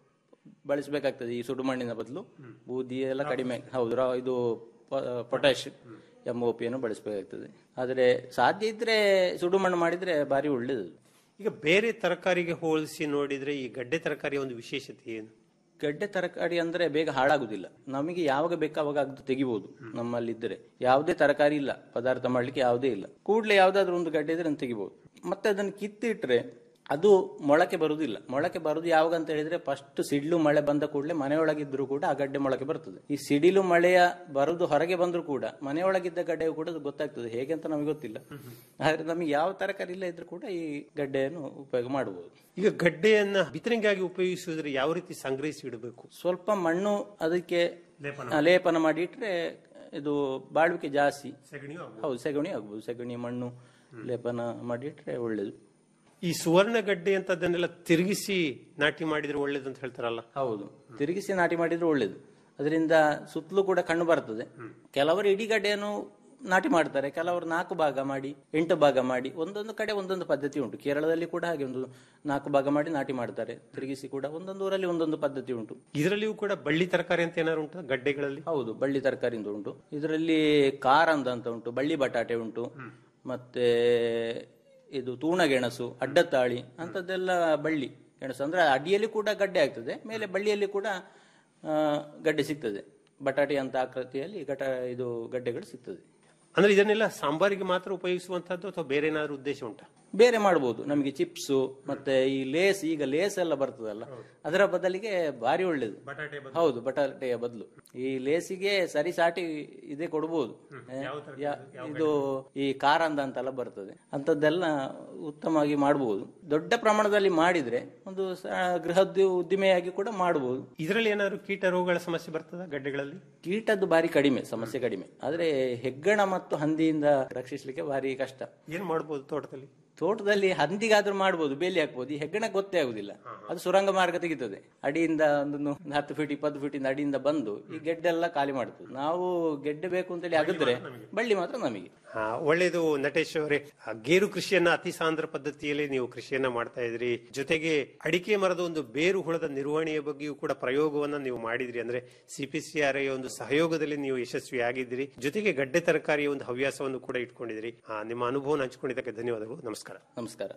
ಬಳಸಬೇಕಾಗ್ತದೆ ಈ ಸುಡು ಮಣ್ಣಿನ ಬದಲು ಬೂದಿ ಎಲ್ಲ ಕಡಿಮೆ ಹೌದು ರಾ- ಇದು ಪೊಟ್ಯಾಶ್ ಎಂ ಒ ಪಿಯನ್ನು ಬಳಸಬೇಕಾಗ್ತದೆ ಆದರೆ ಸಾಧ್ಯ ಇದ್ರೆ ಸುಡು ಮಣ್ಣು ಮಾಡಿದ್ರೆ ಭಾರಿ ಒಳ್ಳೇದು ಈಗ ಬೇರೆ ತರಕಾರಿಗೆ ಹೋಲಿಸಿ ನೋಡಿದ್ರೆ ಈ ಗಡ್ಡೆ ತರಕಾರಿಯ ಒಂದು ವಿಶೇಷತೆ ಏನು ಗಡ್ಡೆ ತರಕಾರಿ ಅಂದ್ರೆ ಬೇಗ ಹಾಳಾಗುದಿಲ್ಲ ನಮಗೆ ಯಾವಾಗ ಬೇಕು ಅವಾಗ ಅದು ತೆಗಿಬಹುದು ನಮ್ಮಲ್ಲಿ ಇದ್ದರೆ ಯಾವುದೇ ತರಕಾರಿ ಇಲ್ಲ ಪದಾರ್ಥ ಮಾಡ್ಲಿಕ್ಕೆ ಯಾವುದೇ ಇಲ್ಲ ಕೂಡಲೇ ಯಾವ್ದಾದ್ರು ಒಂದು ಗಡ್ಡೆ ಇದ್ರೆ ಅದನ್ನ ತೆಗಿಬಹುದು ಮತ್ತೆ ಅದನ್ನು ಕಿತ್ತಿಟ್ರೆ ಅದು ಮೊಳಕೆ ಬರುವುದಿಲ್ಲ ಮೊಳಕೆ ಬರುದು ಯಾವಾಗ ಅಂತ ಹೇಳಿದ್ರೆ ಫಸ್ಟ್ ಸಿಡ್ಲು ಮಳೆ ಬಂದ ಕೂಡಲೇ ಮನೆಯೊಳಗಿದ್ರು ಕೂಡ ಆ ಗಡ್ಡೆ ಮೊಳಕೆ ಬರ್ತದೆ ಈ ಸಿಡಿಲು ಮಳೆಯ ಬರುದು ಹೊರಗೆ ಬಂದ್ರು ಕೂಡ ಮನೆಯೊಳಗಿದ್ದ ಗಡ್ಡೆಯು ಕೂಡ ಅದು ಗೊತ್ತಾಗ್ತದೆ ಹೇಗೆ ಅಂತ ನಮಗೆ ಗೊತ್ತಿಲ್ಲ ಆದ್ರೆ ನಮಗೆ ಯಾವ ತರಕಾರಿ ಇಲ್ಲ ಇದ್ರೂ ಕೂಡ ಈ ಗಡ್ಡೆಯನ್ನು ಉಪಯೋಗ ಮಾಡಬಹುದು ಈಗ ಗಡ್ಡೆಯನ್ನ ಬಿತ್ತನೆಗಾಗಿ ಉಪಯೋಗಿಸುವುದ್ರೆ ಯಾವ ರೀತಿ ಸಂಗ್ರಹಿಸಿ ಇಡಬೇಕು ಸ್ವಲ್ಪ ಮಣ್ಣು ಅದಕ್ಕೆ ಆ, ಲೇಪನ ಮಾಡಿ ಇಟ್ರೆ ಇದು ಬಾಳ್ವಿಕೆ ಜಾಸ್ತಿ ಹೌದು ಸೆಗಣಿ ಆಗ್ಬೋದು ಸೆಗಣಿ ಮಣ್ಣು ಲೇಪನ ಮಾಡಿ ಇಟ್ರೆ ಒಳ್ಳೇದು ಈ ಸುವರ್ಣ ಗಡ್ಡೆ ಅಂತ ಅದನ್ನೆಲ್ಲ ತಿರುಗಿಸಿ ನಾಟಿ ಮಾಡಿದ್ರೆ ಒಳ್ಳೇದು ಅಂತ ಹೇಳ್ತಾರಲ್ಲ ಹೌದು ತಿರುಗಿಸಿ ನಾಟಿ ಮಾಡಿದ್ರೆ ಒಳ್ಳೇದು ಅದರಿಂದ ಸುತ್ತಲೂ ಕೂಡ ಕಣ್ಣು ಬರ್ತದೆ ಕೆಲವರು ಇಡೀ ಗಡ್ಡೆಯನ್ನು ನಾಟಿ ಮಾಡ್ತಾರೆ ಕೆಲವರು ನಾಲ್ಕು ಭಾಗ ಮಾಡಿ ಎಂಟು ಭಾಗ ಮಾಡಿ ಒಂದೊಂದು ಕಡೆ ಒಂದೊಂದು ಪದ್ಧತಿ ಉಂಟು ಕೇರಳದಲ್ಲಿ ಕೂಡ ಹಾಗೆ ಒಂದು ನಾಲ್ಕು ಭಾಗ ಮಾಡಿ ನಾಟಿ ಮಾಡ್ತಾರೆ ತಿರುಗಿಸಿ ಕೂಡ ಒಂದೊಂದು ಊರಲ್ಲಿ ಒಂದೊಂದು ಪದ್ಧತಿ ಉಂಟು ಇದರಲ್ಲಿಯೂ ಕೂಡ ಬಳ್ಳಿ ತರಕಾರಿ ಅಂತ ಏನಾದ್ರು ಉಂಟು ಗಡ್ಡೆಗಳಲ್ಲಿ ಹೌದು ಬಳ್ಳಿ ತರಕಾರಿಯಿಂದ ಉಂಟು ಇದರಲ್ಲಿ ಕಾರಂದ ಅಂತ ಉಂಟು ಬಳ್ಳಿ ಬಟಾಟೆ ಉಂಟು ಮತ್ತೆ ಇದು ತೂಣಗೆಣಸು ಅಡ್ಡತಾಳಿ ಅಂತದ್ದೆಲ್ಲ ಬಳ್ಳಿ ಗೆಣಸು ಅಂದ್ರೆ ಅಡಿಯಲ್ಲಿ ಕೂಡ ಗಡ್ಡೆ ಆಗ್ತದೆ ಮೇಲೆ ಬಳ್ಳಿಯಲ್ಲಿ ಕೂಡ ಆ, ಗಡ್ಡೆ ಸಿಗ್ತದೆ ಬಟಾಟೆ ಅಂತ ಆಕೃತಿಯಲ್ಲಿ ಗಟ ಇದು ಗಡ್ಡೆಗಳು ಸಿಗ್ತದೆ ಅಂದ್ರೆ ಇದನ್ನೆಲ್ಲ ಸಾಂಬಾರಿಗೆ ಮಾತ್ರ ಉಪಯೋಗಿಸುವಂತಹದ್ದು ಅಥವಾ ಬೇರೆ ಏನಾದ್ರು ಉದ್ದೇಶ ಉಂಟಾ ಬೇರೆ ಮಾಡಬಹುದು ನಮಗೆ ಚಿಪ್ಸ್ ಮತ್ತೆ ಈ ಲೇಸ್ ಈಗ ಲೇಸ್ ಎಲ್ಲ ಬರ್ತದಲ್ಲ ಅದರ ಬದಲಿಗೆ ಭಾರಿ ಒಳ್ಳೇದು ಹೌದು ಬಟಾಟೆಯ ಬದಲು ಈ ಲೇಸಿಗೆ ಸರಿ ಸಾಟಿ ಇದೇ ಕೊಡ್ಬೋದು ಯಾ- ಇದು ಈ ಕಾರಂದ ಅಂತೆಲ್ಲ ಬರ್ತದೆ ಅಂತದ್ದೆಲ್ಲ ಉತ್ತಮವಾಗಿ ಮಾಡಬಹುದು ದೊಡ್ಡ ಪ್ರಮಾಣದಲ್ಲಿ ಮಾಡಿದ್ರೆ ಒಂದು ಸ- ಗೃಹದ್ದು ಉದ್ದಿಮೆಯಾಗಿ ಕೂಡ ಮಾಡಬಹುದು ಇದರಲ್ಲಿ ಏನಾದ್ರು ಕೀಟ ರೋಗಗಳ ಸಮಸ್ಯೆ ಬರ್ತದ ಗಡ್ಡೆಗಳಲ್ಲಿ ಕೀಟದ್ದು ಬಾರಿ ಕಡಿಮೆ ಸಮಸ್ಯೆ ಕಡಿಮೆ ಆದ್ರೆ ಹೆಗ್ಗಣ ಮತ್ತು ಹಂದಿಯಿಂದ ರಕ್ಷಿಸಲಿಕ್ಕೆ ಭಾರಿ ಕಷ್ಟ ಏನ್ ಮಾಡ್ಬೋದು ತೋಟದಲ್ಲಿ ತೋಟದಲ್ಲಿ ಹಂದಿಗಾದ್ರೂ ಮಾಡ್ಬೋದು ಬೇಲಿ ಹಾಕ್ಬೋದು ಈ ಹೆಗ್ಗಣ ಗೊತ್ತೇ ಆಗುದಿಲ್ಲ ಅದು ಸುರಂಗ ಮಾರ್ಗ ತೆಗಿತದೆ ಅಡಿಯಿಂದ ಒಂದು ಹತ್ತು ಫೀಟ್ ಇಪ್ಪತ್ತು ಫೀಟ್ ಇಂದ ಅಡಿಯಿಂದ ಬಂದು ಈ ಗೆಡ್ಡೆಲ್ಲ ಖಾಲಿ ಮಾಡ್ತದೆ ನಾವು ಗೆಡ್ಡೆ ಬೇಕು ಅಂತೇಳಿ ಆಗಿದ್ರೆ ಬಳ್ಳಿ ಮಾತ್ರ ನಮಗೆ ಆ, ಒಳ್ಳೇದು ನಟೇಶ್ ಅವರೇ ಆ, ಗೇರು ಕೃಷಿಯನ್ನ ಅತಿ ಸಾಂದ್ರ ಪದ್ಧತಿಯಲ್ಲಿ ನೀವು ಕೃಷಿಯನ್ನ ಮಾಡ್ತಾ ಇದ್ರಿ ಜೊತೆಗೆ ಅಡಿಕೆ ಮರದ ಒಂದು ಬೇರು ಹುಳದ ನಿರ್ವಹಣೆಯ ಬಗ್ಗೆಯೂ ಕೂಡ ಪ್ರಯೋಗವನ್ನ ನೀವು ಮಾಡಿದ್ರಿ ಅಂದ್ರೆ ಸಿಪಿಸಿಆರ್ ಒಂದು ಸಹಯೋಗದಲ್ಲಿ ನೀವು ಯಶಸ್ವಿಯಾಗಿದ್ದೀರಿ ಜೊತೆಗೆ ಗಡ್ಡೆ ತರಕಾರಿಯ ಒಂದು ಹವ್ಯಾಸವನ್ನು ಕೂಡ ಇಟ್ಕೊಂಡಿದ್ರಿ ಆ, ನಿಮ್ಮ ಅನುಭವನ ಹಂಚಿಕೊಂಡಿದ್ದಕ್ಕೆ ಧನ್ಯವಾದಗಳು ನಮಸ್ಕಾರ ನಮಸ್ಕಾರ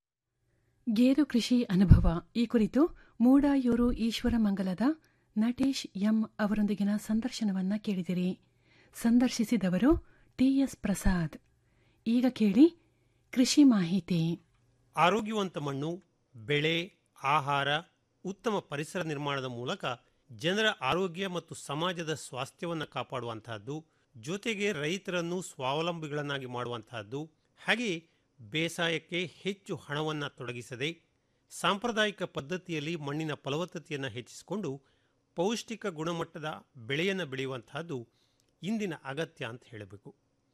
ಗೇರು ಕೃಷಿ ಅನುಭವ ಈ ಕುರಿತು ಮೂಡಾಯೂರು ಈಶ್ವರ ಮಂಗಲದ ನಟೇಶ್ ಎಂ ಅವರೊಂದಿಗಿನ ಸಂದರ್ಶನವನ್ನ ಕೇಳಿದಿರಿ ಸಂದರ್ಶಿಸಿದವರು ಟಿಎಸ್ ಪ್ರಸಾದ್ ಈಗ ಕೇಳಿ ಕೃಷಿ ಮಾಹಿತಿ ಆರೋಗ್ಯವಂತ ಮಣ್ಣು ಬೆಳೆ ಆಹಾರ ಉತ್ತಮ ಪರಿಸರ ನಿರ್ಮಾಣದ ಮೂಲಕ ಜನರ ಆರೋಗ್ಯ ಮತ್ತು ಸಮಾಜದ ಸ್ವಾಸ್ಥ್ಯವನ್ನು ಕಾಪಾಡುವಂತಹದ್ದು ಜೊತೆಗೆ ರೈತರನ್ನು ಸ್ವಾವಲಂಬಿಗಳನ್ನಾಗಿ ಮಾಡುವಂತಹದ್ದು ಹಾಗೆ ಬೇಸಾಯಕ್ಕೆ ಹೆಚ್ಚು ಹಣವನ್ನು ತೊಡಗಿಸದೆ ಸಾಂಪ್ರದಾಯಿಕ ಪದ್ಧತಿಯಲ್ಲಿ ಮಣ್ಣಿನ ಫಲವತ್ತತೆಯನ್ನು ಹೆಚ್ಚಿಸಿಕೊಂಡು ಪೌಷ್ಟಿಕ ಗುಣಮಟ್ಟದ ಬೆಳೆಯನ್ನು ಬೆಳೆಯುವಂತಹದ್ದು ಇಂದಿನ ಅಗತ್ಯ ಅಂತ ಹೇಳಬೇಕು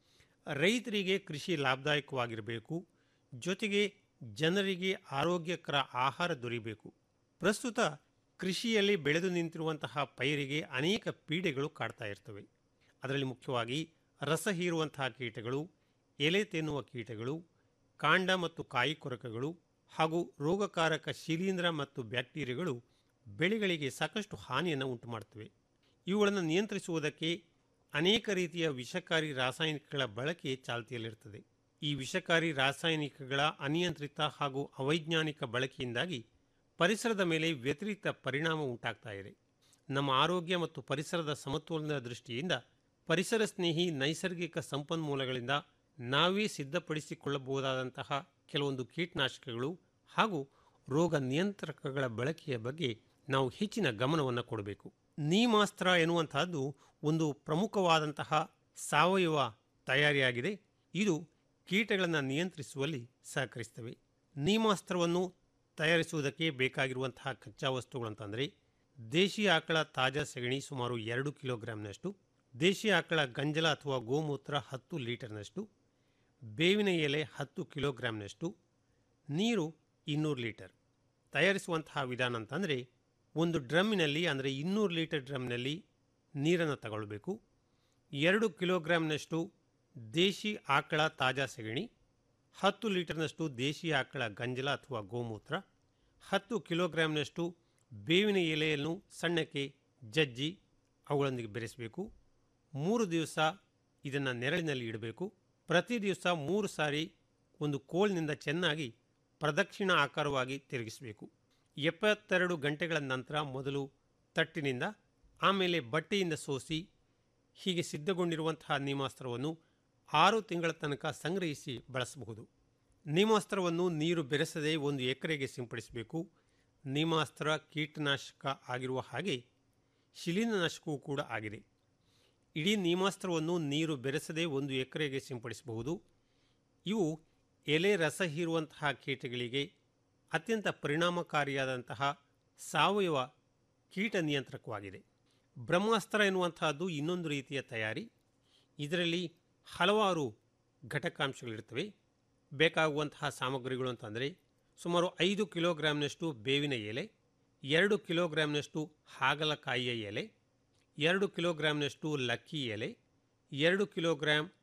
ರೈತರಿಗೆ ಕೃಷಿ ಲಾಭದಾಯಕವಾಗಿರಬೇಕು ಜೊತೆಗೆ ಜನರಿಗೆ ಆರೋಗ್ಯಕರ ಆಹಾರ ದೊರೆಯಬೇಕು ಪ್ರಸ್ತುತ ಕೃಷಿಯಲ್ಲಿ ಬೆಳೆದು ನಿಂತಿರುವಂತಹ ಪೈರಿಗೆ ಅನೇಕ ಪೀಡೆಗಳು ಕಾಡ್ತಾ ಇರ್ತವೆ ಅದರಲ್ಲಿ ಮುಖ್ಯವಾಗಿ ರಸ ಹೀರುವಂತಹ ಕೀಟಗಳು ಎಲೆ ತಿನ್ನುವ ಕೀಟಗಳು ಕಾಂಡ ಮತ್ತು ಕಾಯಿ ಕೊರಕಗಳು ಹಾಗೂ ರೋಗಕಾರಕ ಶಿಲೀಂಧ್ರ ಮತ್ತು ಬ್ಯಾಕ್ಟೀರಿಯಾಗಳು ಬೆಳೆಗಳಿಗೆ ಸಾಕಷ್ಟು ಹಾನಿಯನ್ನು ಉಂಟು ಮಾಡ್ತವೆ ಇವುಗಳನ್ನು ನಿಯಂತ್ರಿಸುವುದಕ್ಕೆ ಅನೇಕ ರೀತಿಯ ವಿಷಕಾರಿ ರಾಸಾಯನಿಕಗಳ ಬಳಕೆ ಚಾಲ್ತಿಯಲ್ಲಿರುತ್ತದೆ ಈ ವಿಷಕಾರಿ ರಾಸಾಯನಿಕಗಳ ಅನಿಯಂತ್ರಿತ ಹಾಗೂ ಅವೈಜ್ಞಾನಿಕ ಬಳಕೆಯಿಂದಾಗಿ ಪರಿಸರದ ಮೇಲೆ ವ್ಯತಿರಿಕ್ತ ಪರಿಣಾಮ ಉಂಟಾಗ್ತಾ ಇದೆ ನಮ್ಮ ಆರೋಗ್ಯ ಮತ್ತು ಪರಿಸರದ ಸಮತೋಲನದ ದೃಷ್ಟಿಯಿಂದ ಪರಿಸರ ಸ್ನೇಹಿ ನೈಸರ್ಗಿಕ ಸಂಪನ್ಮೂಲಗಳಿಂದ ನಾವೇ ಸಿದ್ಧಪಡಿಸಿಕೊಳ್ಳಬಹುದಾದಂತಹ ಕೆಲವೊಂದು ಕೀಟನಾಶಕಗಳು ಹಾಗೂ ರೋಗ ನಿಯಂತ್ರಕಗಳ ಬಳಕೆಯ ಬಗ್ಗೆ ನಾವು ಹೆಚ್ಚಿನ ಗಮನವನ್ನು ಕೊಡಬೇಕು ನೀಮಾಸ್ತ್ರ ಎನ್ನುವಂತಹದ್ದು ಒಂದು ಪ್ರಮುಖವಾದಂತಹ ಸಾವಯವ ತಯಾರಿಯಾಗಿದೆ ಇದು ಕೀಟಗಳನ್ನು ನಿಯಂತ್ರಿಸುವಲ್ಲಿ ಸಹಕರಿಸ್ತವೆ ನೀಮಾಸ್ತ್ರವನ್ನು ತಯಾರಿಸುವುದಕ್ಕೆ ಬೇಕಾಗಿರುವಂತಹ ಕಚ್ಚಾ ವಸ್ತುಗಳು ಅಂತಂದರೆ ದೇಶಿ ಆಕಳ ತಾಜಾ ಸಗಣಿ ಸುಮಾರು ಎರಡು ಕಿಲೋಗ್ರಾಂನಷ್ಟು ದೇಶಿ ಆಕಳ ಗಂಜಲ ಅಥವಾ ಗೋಮೂತ್ರ ಹತ್ತು ಲೀಟರ್ನಷ್ಟು ಬೇವಿನ ಎಲೆ ಹತ್ತು ಕಿಲೋಗ್ರಾಂನಷ್ಟು ನೀರು ಇನ್ನೂರು ಲೀಟರ್ ತಯಾರಿಸುವಂತಹ ವಿಧಾನ ಅಂತಂದರೆ ಒಂದು ಡ್ರಮ್ಮಿನಲ್ಲಿ ಅಂದರೆ ಇನ್ನೂರು ಲೀಟರ್ ಡ್ರಮ್ನಲ್ಲಿ ನೀರನ್ನು ತಗೊಳ್ಬೇಕು ಎರಡು ಕಿಲೋಗ್ರಾಂನಷ್ಟು ದೇಶಿ ಆಕಳ ತಾಜಾ ಸಗಣಿ ಹತ್ತು ಲೀಟರ್ನಷ್ಟು ದೇಶಿ ಆಕಳ ಗಂಜಲ ಅಥವಾ ಗೋಮೂತ್ರ ಹತ್ತು ಕಿಲೋಗ್ರಾಂನಷ್ಟು ಬೇವಿನ ಎಲೆಯನ್ನು ಸಣ್ಣಕ್ಕೆ ಜಜ್ಜಿ ಅವುಗಳೊಂದಿಗೆ ಬೆರೆಸಬೇಕು ಮೂರು ದಿವಸ ಇದನ್ನು ನೆರಳಿನಲ್ಲಿ ಇಡಬೇಕು ಪ್ರತಿ ದಿವಸ ಮೂರು ಸಾರಿ ಒಂದು ಕೋಲ್ನಿಂದ ಚೆನ್ನಾಗಿ ಪ್ರದಕ್ಷಿಣ ಆಕಾರವಾಗಿ ತಿರುಗಿಸಬೇಕು ಎಪ್ಪತ್ತೆರಡು ಗಂಟೆಗಳ ನಂತರ ಮೊದಲು ತಟ್ಟಿನಿಂದ ಆಮೇಲೆ ಬಟ್ಟೆಯಿಂದ ಸೋಸಿ ಹೀಗೆ ಸಿದ್ಧಗೊಂಡಿರುವಂತಹ ನೀಮಾಸ್ತ್ರವನ್ನು ಆರು ತಿಂಗಳ ತನಕ ಸಂಗ್ರಹಿಸಿ ಬಳಸಬಹುದು ನೀಮಾಸ್ತ್ರವನ್ನು ನೀರು ಬೆರೆಸದೆ ಒಂದು ಎಕರೆಗೆ ಸಿಂಪಡಿಸಬೇಕು ನೀಮಾಸ್ತ್ರ ಕೀಟನಾಶಕ ಆಗಿರುವ ಹಾಗೆ ಶಿಲೀಂಧ್ರನಾಶಕವೂ ಕೂಡ ಆಗಿದೆ ಇಡೀ ನೀಮಾಸ್ತ್ರವನ್ನು ನೀರು ಬೆರೆಸದೆ ಒಂದು ಎಕರೆಗೆ ಸಿಂಪಡಿಸಬಹುದು ಇವು ಎಲೆ ರಸ ಹೀರುವಂತಹ ಕೀಟಗಳಿಗೆ ಅತ್ಯಂತ ಪರಿಣಾಮಕಾರಿಯಾದಂತಹ ಸಾವಯವ ಕೀಟ ನಿಯಂತ್ರಕವಾಗಿದೆ ಬ್ರಹ್ಮಾಸ್ತ್ರ ಎನ್ನುವಂತಹದ್ದು ಇನ್ನೊಂದು ರೀತಿಯ ತಯಾರಿ ಇದರಲ್ಲಿ ಹಲವಾರು ಘಟಕಾಂಶಗಳಿರ್ತವೆ ಬೇಕಾಗುವಂತಹ ಸಾಮಗ್ರಿಗಳು ಅಂತಂದರೆ ಸುಮಾರು ಐದು ಕಿಲೋಗ್ರಾಂನಷ್ಟು ಬೇವಿನ ಎಲೆ ಎರಡು ಕಿಲೋಗ್ರಾಂನಷ್ಟು ಹಾಗಲಕಾಯಿಯ ಎಲೆ ಎರಡು ಕಿಲೋಗ್ರಾಂನಷ್ಟು ಲಕ್ಕಿ ಎಲೆ ಎರಡು ಕಿಲೋಗ್ರಾಂ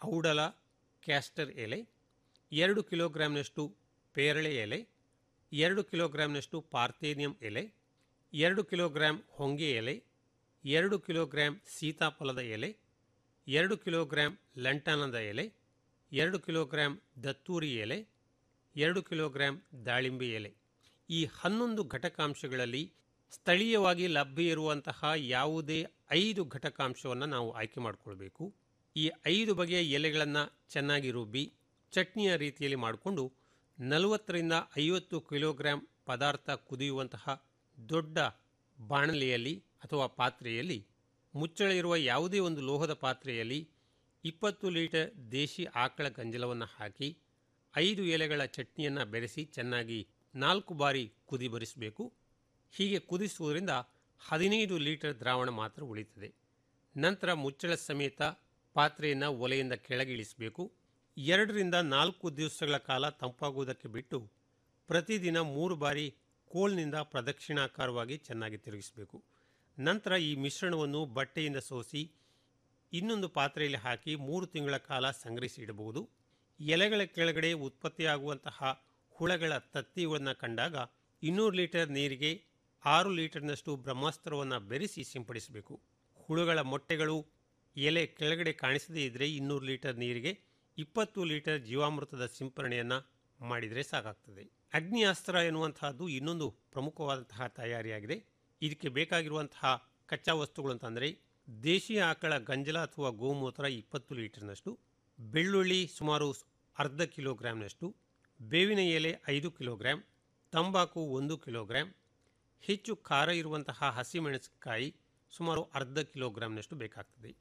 ಔಡಲ ಕ್ಯಾಸ್ಟರ್ ಎಲೆ ಎರಡು ಕಿಲೋಗ್ರಾಂನಷ್ಟು ಪೇರಳೆ ಎಲೆ ಎರಡು ಕಿಲೋಗ್ರಾಂನಷ್ಟು ಪಾರ್ಥೇನಿಯಂ ಎಲೆ ಎರಡು ಕಿಲೋಗ್ರಾಂ ಹೊಂಗೆ ಎಲೆ ಎರಡು ಕಿಲೋಗ್ರಾಂ ಸೀತಾಫಲದ ಎಲೆ ಎರಡು ಕಿಲೋಗ್ರಾಂ ಲಂಟಾನದ ಎಲೆ ಎರಡು ಕಿಲೋಗ್ರಾಂ ದತ್ತೂರಿ ಎಲೆ ಎರಡು ಕಿಲೋಗ್ರಾಂ ದಾಳಿಂಬೆ ಎಲೆ ಈ ಹನ್ನೊಂದು ಘಟಕಾಂಶಗಳಲ್ಲಿ ಸ್ಥಳೀಯವಾಗಿ ಲಭ್ಯ ಇರುವಂತಹ ಯಾವುದೇ ಐದು ಘಟಕಾಂಶವನ್ನು ನಾವು ಆಯ್ಕೆ ಮಾಡಿಕೊಳ್ಬೇಕು ಈ ಐದು ಬಗೆಯ ಎಲೆಗಳನ್ನು ಚೆನ್ನಾಗಿ ರುಬ್ಬಿ ಚಟ್ನಿಯ ರೀತಿಯಲ್ಲಿ ಮಾಡಿಕೊಂಡು ನಲವತ್ತರಿಂದ ಐವತ್ತು ಕಿಲೋಗ್ರಾಂ ಪದಾರ್ಥ ಕುದಿಯುವಂತಹ ದೊಡ್ಡ ಬಾಣಲೆಯಲ್ಲಿ ಅಥವಾ ಪಾತ್ರೆಯಲ್ಲಿ ಮುಚ್ಚಳ ಇರುವ ಯಾವುದೇ ಒಂದು ಲೋಹದ ಪಾತ್ರೆಯಲ್ಲಿ ಇಪ್ಪತ್ತು ಲೀಟರ್ ದೇಶಿ ಆಕಳ ಗಂಜಲವನ್ನು ಹಾಕಿ ಐದು ಎಲೆಗಳ ಚಟ್ನಿಯನ್ನು ಬೆರೆಸಿ ಚೆನ್ನಾಗಿ ನಾಲ್ಕು ಬಾರಿ ಕುದಿ ಬರಿಸಬೇಕು ಹೀಗೆ ಕುದಿಸುವುದರಿಂದ ಹದಿನೈದು ಲೀಟರ್ ದ್ರಾವಣ ಮಾತ್ರ ಉಳಿತದೆ ನಂತರ ಮುಚ್ಚಳ ಸಮೇತ ಪಾತ್ರೆಯನ್ನು ಒಲೆಯಿಂದ ಕೆಳಗಿಳಿಸಬೇಕು ಎರಡರಿಂದ ನಾಲ್ಕು ದಿವಸಗಳ ಕಾಲ ತಂಪಾಗುವುದಕ್ಕೆ ಬಿಟ್ಟು ಪ್ರತಿದಿನ ಮೂರು ಬಾರಿ ಕೋಲ್ನಿಂದ ಪ್ರದಕ್ಷಿಣಾಕಾರವಾಗಿ ಚೆನ್ನಾಗಿ ತಿರುಗಿಸಬೇಕು ನಂತರ ಈ ಮಿಶ್ರಣವನ್ನು ಬಟ್ಟೆಯಿಂದ ಸೋಸಿ ಇನ್ನೊಂದು ಪಾತ್ರೆಯಲ್ಲಿ ಹಾಕಿ ಮೂರು ತಿಂಗಳ ಕಾಲ ಸಂಗ್ರಹಿಸಿ ಇಡಬಹುದು ಎಲೆಗಳ ಕೆಳಗಡೆ ಉತ್ಪತ್ತಿಯಾಗುವಂತಹ ಹುಳಗಳ ತತ್ತಿಗಳನ್ನು ಕಂಡಾಗ ಇನ್ನೂರು ಲೀಟರ್ ನೀರಿಗೆ ಆರು ಲೀಟರ್ನಷ್ಟು ಬ್ರಹ್ಮಾಸ್ತ್ರವನ್ನು ಬೆರೆಸಿ ಸಿಂಪಡಿಸಬೇಕು ಹುಳುಗಳ ಮೊಟ್ಟೆಗಳು ಎಲೆ ಕೆಳಗಡೆ ಕಾಣಿಸದೇ ಇದ್ದರೆ ಇನ್ನೂರು ಲೀಟರ್ ನೀರಿಗೆ ಇಪ್ಪತ್ತು ಲೀಟರ್ ಜೀವಾಮೃತದ ಸಿಂಪರಣೆಯನ್ನು ಮಾಡಿದರೆ ಸಾಕಾಗ್ತದೆ ಅಗ್ನಿ ಅಸ್ತ್ರ ಎನ್ನುವಂತಹದ್ದು ಇನ್ನೊಂದು ಪ್ರಮುಖವಾದಂತಹ ತಯಾರಿಯಾಗಿದೆ ಇದಕ್ಕೆ ಬೇಕಾಗಿರುವಂತಹ ಕಚ್ಚಾ ವಸ್ತುಗಳು ಅಂತಂದರೆ ದೇಶೀಯ ಆಕಳ ಗಂಜಲ ಅಥವಾ ಗೋಮೂತ್ರ ಇಪ್ಪತ್ತು ಲೀಟರ್ನಷ್ಟು ಬೆಳ್ಳುಳ್ಳಿ ಸುಮಾರು ಅರ್ಧ ಕಿಲೋಗ್ರಾಂನಷ್ಟು ಬೇವಿನ ಎಲೆ ಐದು ಕಿಲೋಗ್ರಾಂ ತಂಬಾಕು ಒಂದು ಕಿಲೋಗ್ರಾಂ ಹೆಚ್ಚು ಖಾರ ಇರುವಂತಹ ಹಸಿಮೆಣಸಿನಕಾಯಿ ಸುಮಾರು ಅರ್ಧ ಕಿಲೋಗ್ರಾಂನಷ್ಟು ಬೇಕಾಗ್ತದೆ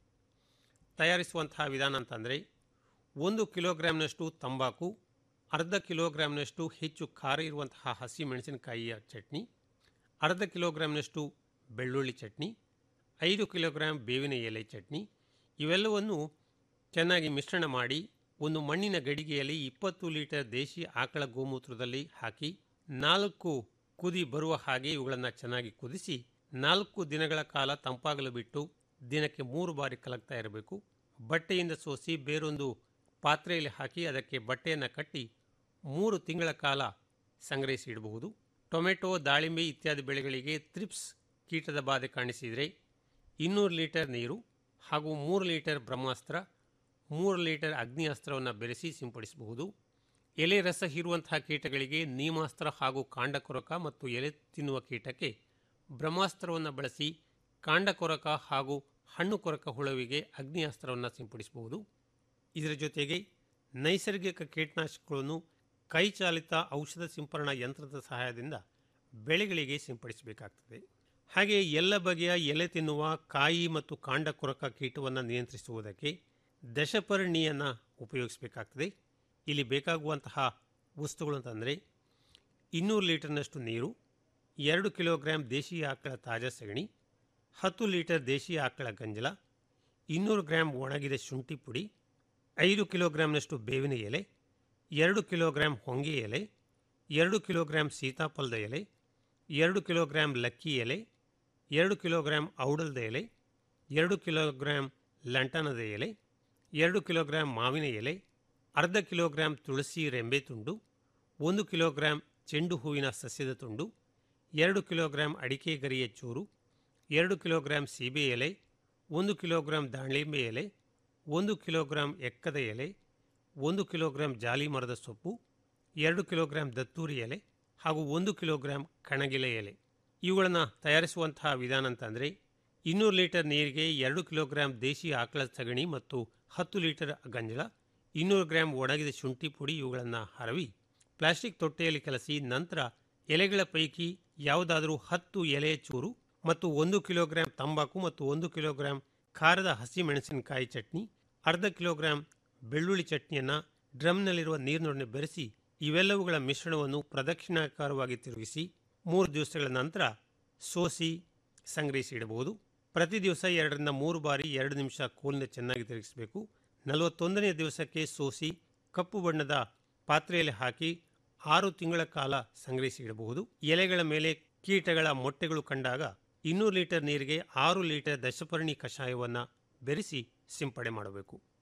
ತಯಾರಿಸುವಂತಹ ವಿಧಾನ ಅಂತಂದರೆ ಒಂದು ಕಿಲೋಗ್ರಾಂನಷ್ಟು ತಂಬಾಕು ಅರ್ಧ ಕಿಲೋಗ್ರಾಂನಷ್ಟು ಹೆಚ್ಚು ಖಾರ ಇರುವಂತಹ ಹಸಿ ಮೆಣಸಿನಕಾಯಿಯ ಚಟ್ನಿ ಅರ್ಧ ಕಿಲೋಗ್ರಾಂನಷ್ಟು ಬೆಳ್ಳುಳ್ಳಿ ಚಟ್ನಿ ಐದು ಕಿಲೋಗ್ರಾಂ ಬೇವಿನ ಎಲೆ ಚಟ್ನಿ ಇವೆಲ್ಲವನ್ನು ಚೆನ್ನಾಗಿ ಮಿಶ್ರಣ ಮಾಡಿ ಒಂದು ಮಣ್ಣಿನ ಗಡಿಗೆಯಲ್ಲಿ ಇಪ್ಪತ್ತು ಲೀಟರ್ ದೇಶಿ ಆಕಳ ಗೋಮೂತ್ರದಲ್ಲಿ ಹಾಕಿ ನಾಲ್ಕು ಕುದಿ ಬರುವ ಹಾಗೆ ಇವುಗಳನ್ನು ಚೆನ್ನಾಗಿ ಕುದಿಸಿ ನಾಲ್ಕು ದಿನಗಳ ಕಾಲ ತಂಪಾಗಲು ಬಿಟ್ಟು ದಿನಕ್ಕೆ ಮೂರು ಬಾರಿ ಕಲಕ್ತಾ ಇರಬೇಕು ಬಟ್ಟೆಯಿಂದ ಸೋಸಿ ಬೇರೊಂದು ಪಾತ್ರೆಯಲ್ಲಿ ಹಾಕಿ ಅದಕ್ಕೆ ಬಟ್ಟೆಯನ್ನು ಕಟ್ಟಿ ಮೂರು ತಿಂಗಳ ಕಾಲ ಸಂಗ್ರಹಿಸಿ ಇಡಬಹುದು ಟೊಮೆಟೊ ದಾಳಿಂಬೆ ಇತ್ಯಾದಿ ಬೆಳೆಗಳಿಗೆ ತ್ರಿಪ್ಸ್ ಕೀಟದ ಬಾಧೆ ಕಾಣಿಸಿದರೆ ಇನ್ನೂರು ಲೀಟರ್ ನೀರು ಹಾಗೂ ಮೂರು ಲೀಟರ್ ಬ್ರಹ್ಮಾಸ್ತ್ರ ಮೂರು ಲೀಟರ್ ಅಗ್ನಿ ಅಸ್ತ್ರವನ್ನು ಬೆರೆಸಿ ಸಿಂಪಡಿಸಬಹುದು ಎಲೆ ರಸ ಹೀರುವಂತಹ ಕೀಟಗಳಿಗೆ ನೀಮಾಸ್ತ್ರ ಹಾಗೂ ಕಾಂಡಕೊರಕ ಮತ್ತು ಎಲೆ ತಿನ್ನುವ ಕೀಟಕ್ಕೆ ಬ್ರಹ್ಮಾಸ್ತ್ರವನ್ನು ಬಳಸಿ ಕಾಂಡಕೊರಕ ಹಾಗೂ ಹಣ್ಣು ಕೊರಕ ಹುಳುವಿಗೆ ಅಗ್ನಿ ಅಸ್ತ್ರವನ್ನು ಸಿಂಪಡಿಸಬಹುದು ಇದರ ಜೊತೆಗೆ ನೈಸರ್ಗಿಕ ಕೀಟನಾಶಕಗಳನ್ನು ಕೈಚಾಲಿತ ಔಷಧ ಸಿಂಪರಣಾ ಯಂತ್ರದ ಸಹಾಯದಿಂದ ಬೆಳೆಗಳಿಗೆ ಸಿಂಪಡಿಸಬೇಕಾಗ್ತದೆ ಹಾಗೆ ಎಲ್ಲ ಬಗೆಯ ಎಲೆ ತಿನ್ನುವ ಕಾಯಿ ಮತ್ತು ಕಾಂಡ ಕೊರಕ ಕೀಟವನ್ನು ನಿಯಂತ್ರಿಸುವುದಕ್ಕೆ ದಶಪರ್ಣಿಯನ್ನು ಉಪಯೋಗಿಸಬೇಕಾಗ್ತದೆ ಇಲ್ಲಿ ಬೇಕಾಗುವಂತಹ ವಸ್ತುಗಳು ಅಂತಂದರೆ ಇನ್ನೂರು ಲೀಟರ್ನಷ್ಟು ನೀರು ಎರಡು ಕಿಲೋಗ್ರಾಂ ದೇಶಿ ಆಕಳ ತಾಜಾ ಸಗಣಿ ಹತ್ತು ಲೀಟರ್ ದೇಶಿ ಆಕಳ ಗಂಜಲ ಇನ್ನೂರು ಗ್ರಾಂ ಒಣಗಿದ ಶುಂಠಿ ಪುಡಿ ಐದು ಕಿಲೋಗ್ರಾಂನಷ್ಟು ಬೇವಿನ ಎಲೆ ಎರಡು ಕಿಲೋಗ್ರಾಂ ಹೊಂಗೆ ಎಲೆ ಎರಡು ಕಿಲೋಗ್ರಾಂ ಸೀತಾಫಲದ ಎಲೆ ಎರಡು ಕಿಲೋಗ್ರಾಂ ಲಕ್ಕಿ ಎಲೆ ಎರಡು ಕಿಲೋಗ್ರಾಂ ಔಡಲದ ಎಲೆ ಎರಡು ಕಿಲೋಗ್ರಾಂ ಲಂಟನದ ಎಲೆ ಎರಡು ಕಿಲೋಗ್ರಾಂ ಮಾವಿನ ಎಲೆ ಅರ್ಧ ಕಿಲೋಗ್ರಾಂ ತುಳಸಿ ರೆಂಬೆ ತುಂಡು ಒಂದು ಕಿಲೋಗ್ರಾಂ ಚೆಂಡು ಹೂವಿನ ಸಸ್ಯದ ತುಂಡು ಎರಡು ಕಿಲೋಗ್ರಾಂ ಅಡಿಕೆ ಗರಿಯ ಚೂರು ಎರಡು ಕಿಲೋಗ್ರಾಂ ಸೀಬೆ ಎಲೆ ಒಂದು ಕಿಲೋಗ್ರಾಂ ದಾಳಿಂಬೆ ಎಲೆ ಒಂದು ಕಿಲೋಗ್ರಾಂ ಎಕ್ಕದ ಎಲೆ ಒಂದು ಕಿಲೋಗ್ರಾಂ ಜಾಲಿ ಮರದ ಸೊಪ್ಪು ಎರಡು ಕಿಲೋಗ್ರಾಂ ದತ್ತೂರಿ ಎಲೆ ಹಾಗೂ ಒಂದು ಕಿಲೋಗ್ರಾಂ ಕಣಗಿಲೆ ಎಲೆ ಇವುಗಳನ್ನು ತಯಾರಿಸುವಂತಹ ವಿಧಾನ ಅಂತಂದರೆ ಇನ್ನೂರು ಲೀಟರ್ ನೀರಿಗೆ ಎರಡು ಕಿಲೋಗ್ರಾಂ ದೇಶಿ ಆಕಳ ಸಗಣಿ ಮತ್ತು ಹತ್ತು ಲೀಟರ್ ಗಂಜಲ ಇನ್ನೂರು ಗ್ರಾಂ ಒಣಗಿದ ಶುಂಠಿ ಪುಡಿ ಇವುಗಳನ್ನು ಹರವಿ ಪ್ಲಾಸ್ಟಿಕ್ ತೊಟ್ಟೆಯಲ್ಲಿ ಕಲಸಿ ನಂತರ ಎಲೆಗಳ ಪೈಕಿ ಯಾವುದಾದರೂ ಹತ್ತು ಎಲೆಯ ಚೂರು ಮತ್ತು ಒಂದು ಕಿಲೋಗ್ರಾಂ ತಂಬಾಕು ಮತ್ತು ಒಂದು ಕಿಲೋಗ್ರಾಂ ಖಾರದ ಹಸಿ ಮೆಣಸಿನಕಾಯಿ ಚಟ್ನಿ ಅರ್ಧ ಕಿಲೋಗ್ರಾಂ ಬೆಳ್ಳುಳ್ಳಿ ಚಟ್ನಿಯನ್ನು ಡ್ರಮ್ನಲ್ಲಿರುವ ನೀರಿನೊಡನೆ ಬೆರೆಸಿ ಇವೆಲ್ಲವುಗಳ ಮಿಶ್ರಣವನ್ನು ಪ್ರದಕ್ಷಿಣಾಕಾರವಾಗಿ ತಿರುಗಿಸಿ ಮೂರು ದಿವಸಗಳ ನಂತರ ಸೋಸಿ ಸಂಗ್ರಹಿಸಿ ಇಡಬಹುದು ಪ್ರತಿ ದಿವಸ ಎರಡರಿಂದ ಮೂರು ಬಾರಿ ಎರಡು ನಿಮಿಷ ಕೋಲಿನ ಚೆನ್ನಾಗಿ ತಿರುಗಿಸಬೇಕು ನಲವತ್ತೊಂದನೇ ದಿವಸಕ್ಕೆ ಸೋಸಿ ಕಪ್ಪು ಬಣ್ಣದ ಪಾತ್ರೆಯಲ್ಲಿ ಹಾಕಿ ಆರು ತಿಂಗಳ ಕಾಲ ಸಂಗ್ರಹಿಸಿ ಇಡಬಹುದು ಎಲೆಗಳ ಮೇಲೆ ಕೀಟಗಳ ಮೊಟ್ಟೆಗಳು ಕಂಡಾಗ ಇನ್ನೂರು ಲೀಟರ್ ನೀರಿಗೆ ಆರು ಲೀಟರ್ ದಶಪರ್ಣಿ ಕಷಾಯವನ್ನು ಬೆರೆಸಿ ಸಿಂಪಡಣೆ ಮಾಡಬೇಕು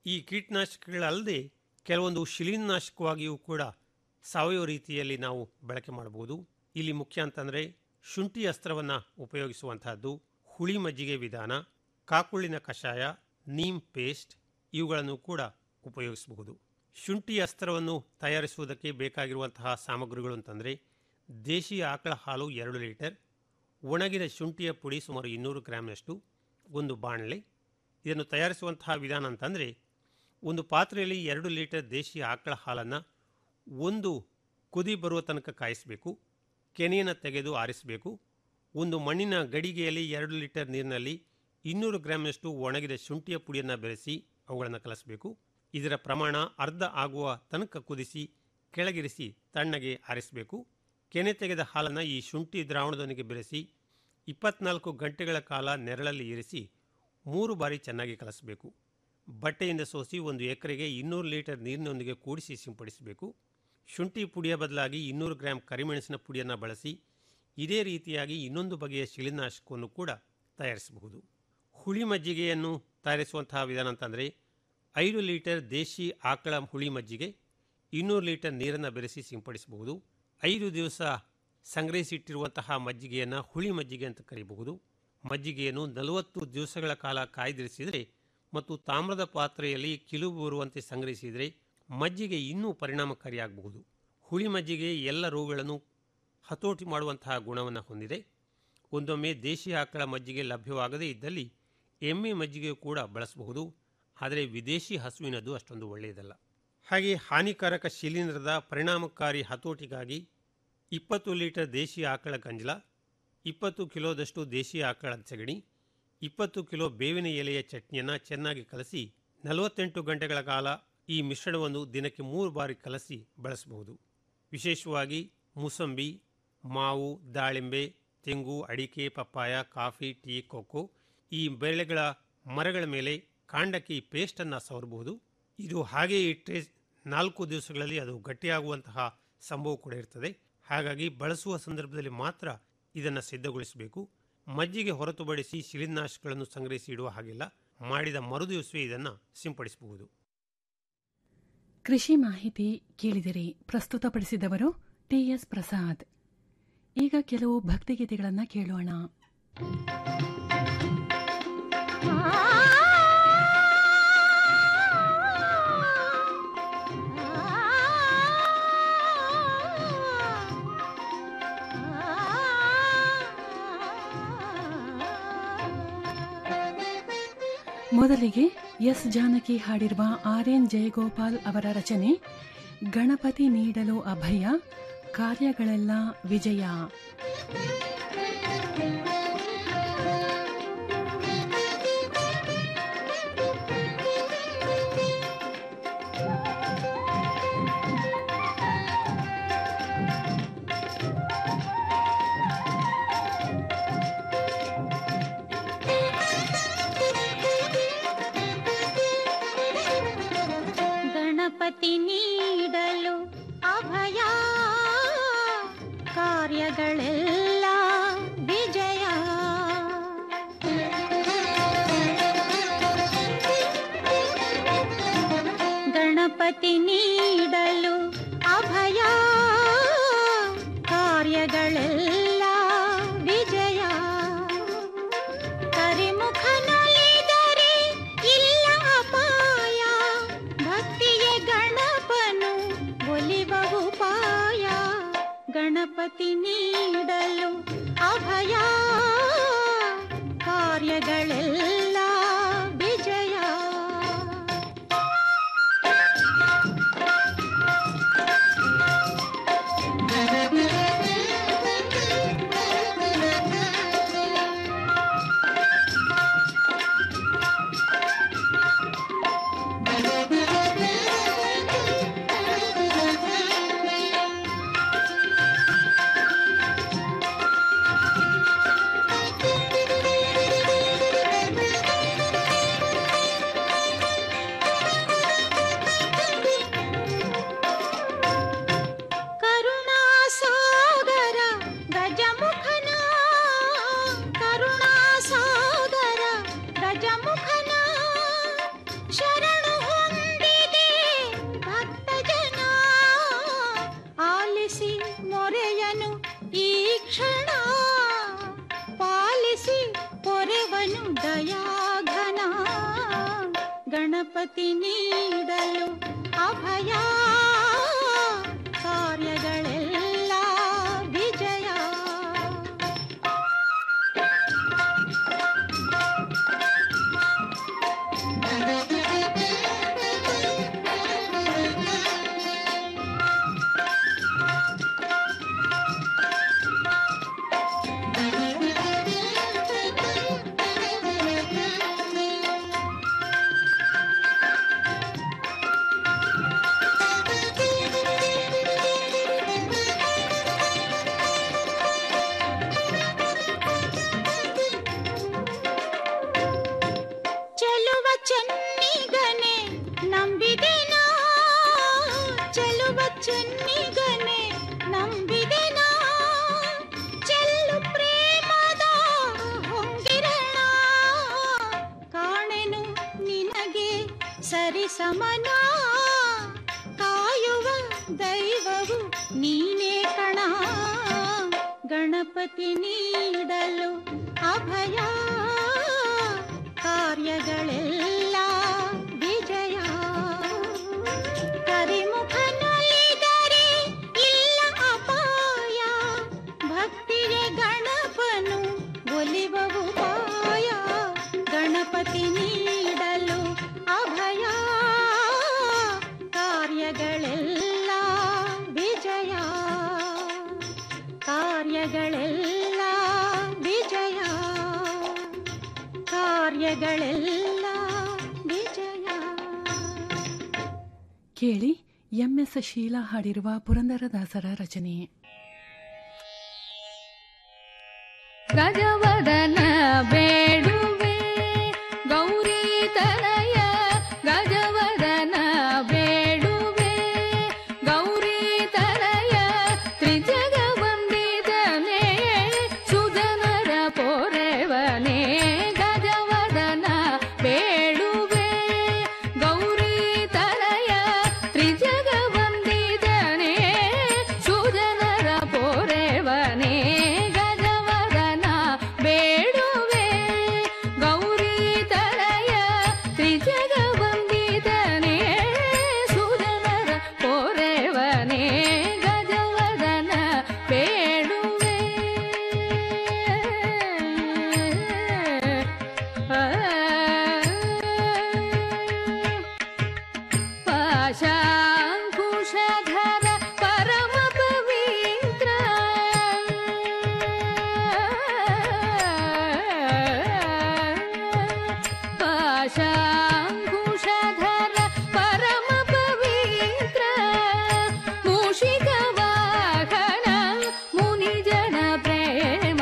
ಈ ಕೀಟನಾಶಕಗಳಲ್ಲದೆ ಕೆಲವೊಂದು ಶಿಲೀನಾಶಕವಾಗಿಯೂ ಕೂಡ ಸಾವಯವ ರೀತಿಯಲ್ಲಿ ನಾವು ಬಳಕೆ ಮಾಡಬಹುದು ಇಲ್ಲಿ ಮುಖ್ಯ ಅಂತಂದರೆ ಶುಂಠಿ ಅಸ್ತ್ರವನ್ನು ಉಪಯೋಗಿಸುವಂತಹದ್ದು ಹುಳಿ ಮಜ್ಜಿಗೆ ವಿಧಾನ ಕಾಕುಳಿನ ಕಷಾಯ ನೀಮ್ ಪೇಸ್ಟ್ ಇವುಗಳನ್ನು ಕೂಡ ಉಪಯೋಗಿಸಬಹುದು ಶುಂಠಿ ಅಸ್ತ್ರವನ್ನು ತಯಾರಿಸುವುದಕ್ಕೆ ಬೇಕಾಗಿರುವಂತಹ ಸಾಮಗ್ರಿಗಳು ಅಂತಂದರೆ ದೇಶಿ ಆಕಳ ಹಾಲು ಎರಡು ಲೀಟರ್ ಒಣಗಿದ ಶುಂಠಿಯ ಪುಡಿ ಸುಮಾರು ಇನ್ನೂರು ಗ್ರಾಮ್ನಷ್ಟು ಒಂದು ಬಾಣಲೆ ಇದನ್ನು ತಯಾರಿಸುವಂತಹ ವಿಧಾನ ಅಂತಂದರೆ ಒಂದು ಪಾತ್ರೆಯಲ್ಲಿ ಎರಡು ಲೀಟರ್ ದೇಶಿ ಆಕಳ ಹಾಲನ್ನು ಒಂದು ಕುದಿ ಬರುವ ತನಕ ಕಾಯಿಸಬೇಕು ಕೆನೆಯನ್ನು ತೆಗೆದು ಆರಿಸಬೇಕು ಒಂದು ಮಣ್ಣಿನ ಗಡಿಗೆಯಲ್ಲಿ ಎರಡು ಲೀಟರ್ ನೀರಿನಲ್ಲಿ ಇನ್ನೂರು ಗ್ರಾಮ್ನಷ್ಟು ಒಣಗಿದ ಶುಂಠಿಯ ಪುಡಿಯನ್ನು ಬೆರೆಸಿ ಅವುಗಳನ್ನು ಕಲಿಸಬೇಕು ಇದರ ಪ್ರಮಾಣ ಅರ್ಧ ಆಗುವ ತನಕ ಕುದಿಸಿ ಕೆಳಗಿರಿಸಿ ತಣ್ಣಗೆ ಆರಿಸಬೇಕು ಕೆನೆ ತೆಗೆದ ಹಾಲನ್ನು ಈ ಶುಂಠಿ ದ್ರಾವಣದೊಂದಿಗೆ ಬೆರೆಸಿ ಇಪ್ಪತ್ನಾಲ್ಕು ಗಂಟೆಗಳ ಕಾಲ ನೆರಳಲ್ಲಿ ಇರಿಸಿ ಮೂರು ಬಾರಿ ಚೆನ್ನಾಗಿ ಕಲಸಬೇಕು ಬಟ್ಟೆಯಿಂದ ಸೋಸಿ ಒಂದು ಎಕರೆಗೆ ಇನ್ನೂರು ಲೀಟರ್ ನೀರಿನೊಂದಿಗೆ ಕೂಡಿಸಿ ಸಿಂಪಡಿಸಬೇಕು ಶುಂಠಿ ಪುಡಿಯ ಬದಲಾಗಿ ಇನ್ನೂರು ಗ್ರಾಂ ಕರಿಮೆಣಸಿನ ಪುಡಿಯನ್ನು ಬಳಸಿ ಇದೇ ರೀತಿಯಾಗಿ ಇನ್ನೊಂದು ಬಗೆಯ ಶಿಲೀನಾಶಕವನ್ನು ಕೂಡ ತಯಾರಿಸಬಹುದು ಹುಳಿ ಮಜ್ಜಿಗೆಯನ್ನು ತಯಾರಿಸುವಂತಹ ವಿಧಾನ ಅಂತಂದರೆ ಐದು ಲೀಟರ್ ದೇಶಿ ಆಕಳ ಹುಳಿ ಮಜ್ಜಿಗೆ ಇನ್ನೂರು ಲೀಟರ್ ನೀರನ್ನು ಬೆರೆಸಿ ಸಿಂಪಡಿಸಬಹುದು ಐದು ದಿವಸ ಸಂಗ್ರಹಿಸಿಟ್ಟಿರುವಂತಹ ಮಜ್ಜಿಗೆಯನ್ನು ಹುಳಿ ಮಜ್ಜಿಗೆ ಅಂತ ಕರೆಯಬಹುದು ಮಜ್ಜಿಗೆಯನ್ನು ನಲವತ್ತು ದಿವಸಗಳ ಕಾಲ ಕಾಯ್ದಿರಿಸಿದರೆ ಮತ್ತು ತಾಮ್ರದ ಪಾತ್ರೆಯಲ್ಲಿ ಕಿಲುಬು ಬರುವಂತೆ ಸಂಗ್ರಹಿಸಿದರೆ ಮಜ್ಜಿಗೆ ಇನ್ನೂ ಪರಿಣಾಮಕಾರಿಯಾಗಬಹುದು ಹುಳಿ ಮಜ್ಜಿಗೆ ಎಲ್ಲ ರೋಗಗಳನ್ನು ಹತೋಟಿ ಮಾಡುವಂತಹ ಗುಣವನ್ನು ಹೊಂದಿದೆ ಒಂದೊಮ್ಮೆ ದೇಶಿ ಆಕಳ ಮಜ್ಜಿಗೆ ಲಭ್ಯವಾಗದೇ ಇದ್ದಲ್ಲಿ ಎಮ್ಮೆ ಮಜ್ಜಿಗೆ ಕೂಡ ಬಳಸಬಹುದು ಆದರೆ ವಿದೇಶಿ ಹಸುವಿನದು ಅಷ್ಟೊಂದು ಒಳ್ಳೆಯದಲ್ಲ ಹಾಗೆ ಹಾನಿಕಾರಕ ಶಿಲೀಂಧ್ರದ ಪರಿಣಾಮಕಾರಿ ಹತೋಟಿಗಾಗಿ ಇಪ್ಪತ್ತು ಲೀಟರ್ ದೇಶಿ ಆಕಳ ಗಂಜಲ ಇಪ್ಪತ್ತು ಕಿಲೋದಷ್ಟು ದೇಶಿ ಆಕಳ ಸಗಣಿ ಇಪ್ಪತ್ತು ಕಿಲೋ ಬೇವಿನ ಎಲೆಯ ಚಟ್ನಿಯನ್ನು ಚೆನ್ನಾಗಿ ಕಲಸಿ ನಲವತ್ತೆಂಟು ಗಂಟೆಗಳ ಕಾಲ ಈ ಮಿಶ್ರಣವನ್ನು ದಿನಕ್ಕೆ ಮೂರು ಬಾರಿ ಕಲಸಿ ಬಳಸಬಹುದು ವಿಶೇಷವಾಗಿ ಮೂಸಂಬಿ ಮಾವು ದಾಳಿಂಬೆ ತೆಂಗು ಅಡಿಕೆ ಪಪ್ಪಾಯ ಕಾಫಿ ಟೀ ಕೊಕ್ಕೋ ಈ ಬೆಳೆಗಳ ಮರಗಳ ಮೇಲೆ ಕಾಂಡಕ್ಕೆ ಈ ಪೇಸ್ಟನ್ನು ಸವರಬಹುದು ಇದು ಹಾಗೆ ಇಟ್ಟರೆ ನಾಲ್ಕು ದಿವಸಗಳಲ್ಲಿ ಅದು ಗಟ್ಟಿಯಾಗುವಂತಹ ಸಂಭವ ಕೂಡ ಇರ್ತದೆ ಹಾಗಾಗಿ ಬಳಸುವ ಸಂದರ್ಭದಲ್ಲಿ ಮಾತ್ರ ಇದನ್ನು ಸಿದ್ಧಗೊಳಿಸಬೇಕು ಮಜ್ಜಿಗೆ ಹೊರತುಪಡಿಸಿ ಶಿಲೀನಾಶಕಗಳನ್ನು ಸಂಗ್ರಹಿಸಿ ಇಡುವ ಹಾಗಿಲ್ಲ ಮಾಡಿದ ಮರುದಿವಸವೇ ಇದನ್ನು ಸಿಂಪಡಿಸಬಹುದು ಕೃಷಿ ಮಾಹಿತಿ ಕೇಳಿದಿರಿ ಪ್ರಸ್ತುತಪಡಿಸಿದವರು ಟಿಎಸ್ ಪ್ರಸಾದ್ ಈಗ ಕೆಲವು ಭಕ್ತಿಗೀತೆಗಳನ್ನು ಕೇಳೋಣ ಮೊದಲಿಗೆ ಎಸ್ ಜಾನಕಿ ಹಾಡಿರುವ ಆರ್ ಎನ್ ಜಯಗೋಪಾಲ್ ಅವರ ರಚನೆ ಗಣಪತಿ ನೀಡಲು ಅಭಯ ಕಾರ್ಯಗಳೆಲ್ಲ ವಿಜಯ ಗಣಪತಿ ನೀಡಲು ಅಭಯ ಕಾರ್ಯಗಳೆಲ್ಲ ವಿಜಯ ಗಣಪತಿ ನೀಡಲು ಅಭಯ ಕಾರ್ಯಗಳೆಲ್ಲ ವಿಜಯ ಕರಿಮುಖನೊಲಿದರೆ ಇಲ್ಲ ಅಪಾಯ ಭಕ್ತಿಯ ಗಣಪನು ಒಲಿವ ಉಪಾಯ ಗಣಪತಿ ನೀಡಲು ಅಭಯ ಕಾರ್ಯಗಳೆಲ್ಲ ವಿಜಯ ಅವನು ದಯಾಘನ ಗಣಪತಿ ನೀಡಲು ಅಭಯ ಕಾರ್ಯಗಳೆಲ್ಲ ವಿಜಯ ಚೆಲುವ ಚೆನ್ನಿಗನೆ ನಂಬಿದೆನಾ ಚೆಲುವ ಚೆನ್ನಿಗನೆ ನಂಬಿದೆನಾ ಚೆಲ್ಲು ಪ್ರೇಮದ ಹೊಂಗಿರಣ ಕಾಣೆನು ನಿನಗೆ ಸರಿಸಮನ ಕಾಯುವ ದೈವವು ನೀನೇ ಕಣ ಗಣಪತಿ ನೀಡಲು ಅಭಯ ಕಾರ್ಯಗಳೆಲ್ಲ ವಿಜಯ ಕರಿಮುಖನೊಲಿದರೆ ಇಲ್ಲ ಅಪಾಯ ಭಕ್ತಿಯ ಗಣಪನು ಒಲಿವ ಉಪಾಯ ಗಣಪತಿ ನೀಡಲು ಅಭಯ ಕಾರ್ಯಗಳೆಲ್ಲ ವಿಜಯ ಕಾರ್ಯಗಳೆಲ್ಲ ವಿಜಯ ಕಾರ್ಯಗಳೆಲ್ಲ ವಿಜಯ ಕೇಳಿ ಎಂಎಸ್ ಶೀಲಾ ಹಾಡಿರುವ ಪುರಂದರದಾಸರ ರಚನೆ ಗಜವದನ ಬೇಡುವೆ ಗೌರಿ ತನಯ ಗಜವದನ ಬೇಡುವೆ ಗೌರಿ ತನಯ ತ್ರಿಜಗ ವಂದಿತನೇ ಸುಜನರ ಪೋರೆವನೇ ಗಜವದನ ಬೇಡುವೆ ಗೌರಿ ತನಯ ತ್ರಿಜಗ ವಂದಿತನೇ ಸುಜನರ ಪೋರೆವನೇ ಗಜವದನ ಬೇಡುವೆ ಗೌರಿ ತನಯ ತ್ರಿಜಗ ವಂದಿತನೇ ಸುಜನರ ಪೋರೆವನೇ ಗಜವದನ ಬೇಡುವೆ ಪಾಶಾಂಕುಶಧರ ಪರಮ ಪವಿತ್ರ ಪಾಶಾಂಕುಶಧರ ಪರಮ ಪವಿತ್ರ ಮೂಷಿಕ ವಾಹನ ಮುನಿಜನ ಪ್ರೇಮ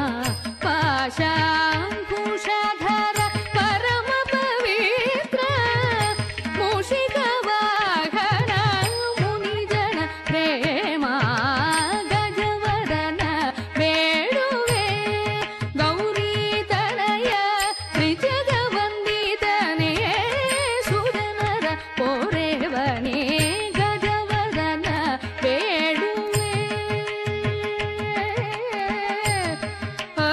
ಪಾಶಾಂಕುಶಧರ ಪರಮ ಪವಿತ್ರ ಮೂಷಿಕ ವಾಹನ ಮುನಿಜನ ಪ್ರೇಮ ಗಜವದನ ಬೇಡುವೆ ಗೌರಿ ತನಯ ತ್ರಿಜಗ ವಂದಿತನೇ ಸುರನರ ಪೋರೆವನೇ ಗಜವದನ ಬೇಡುವೆ ಆ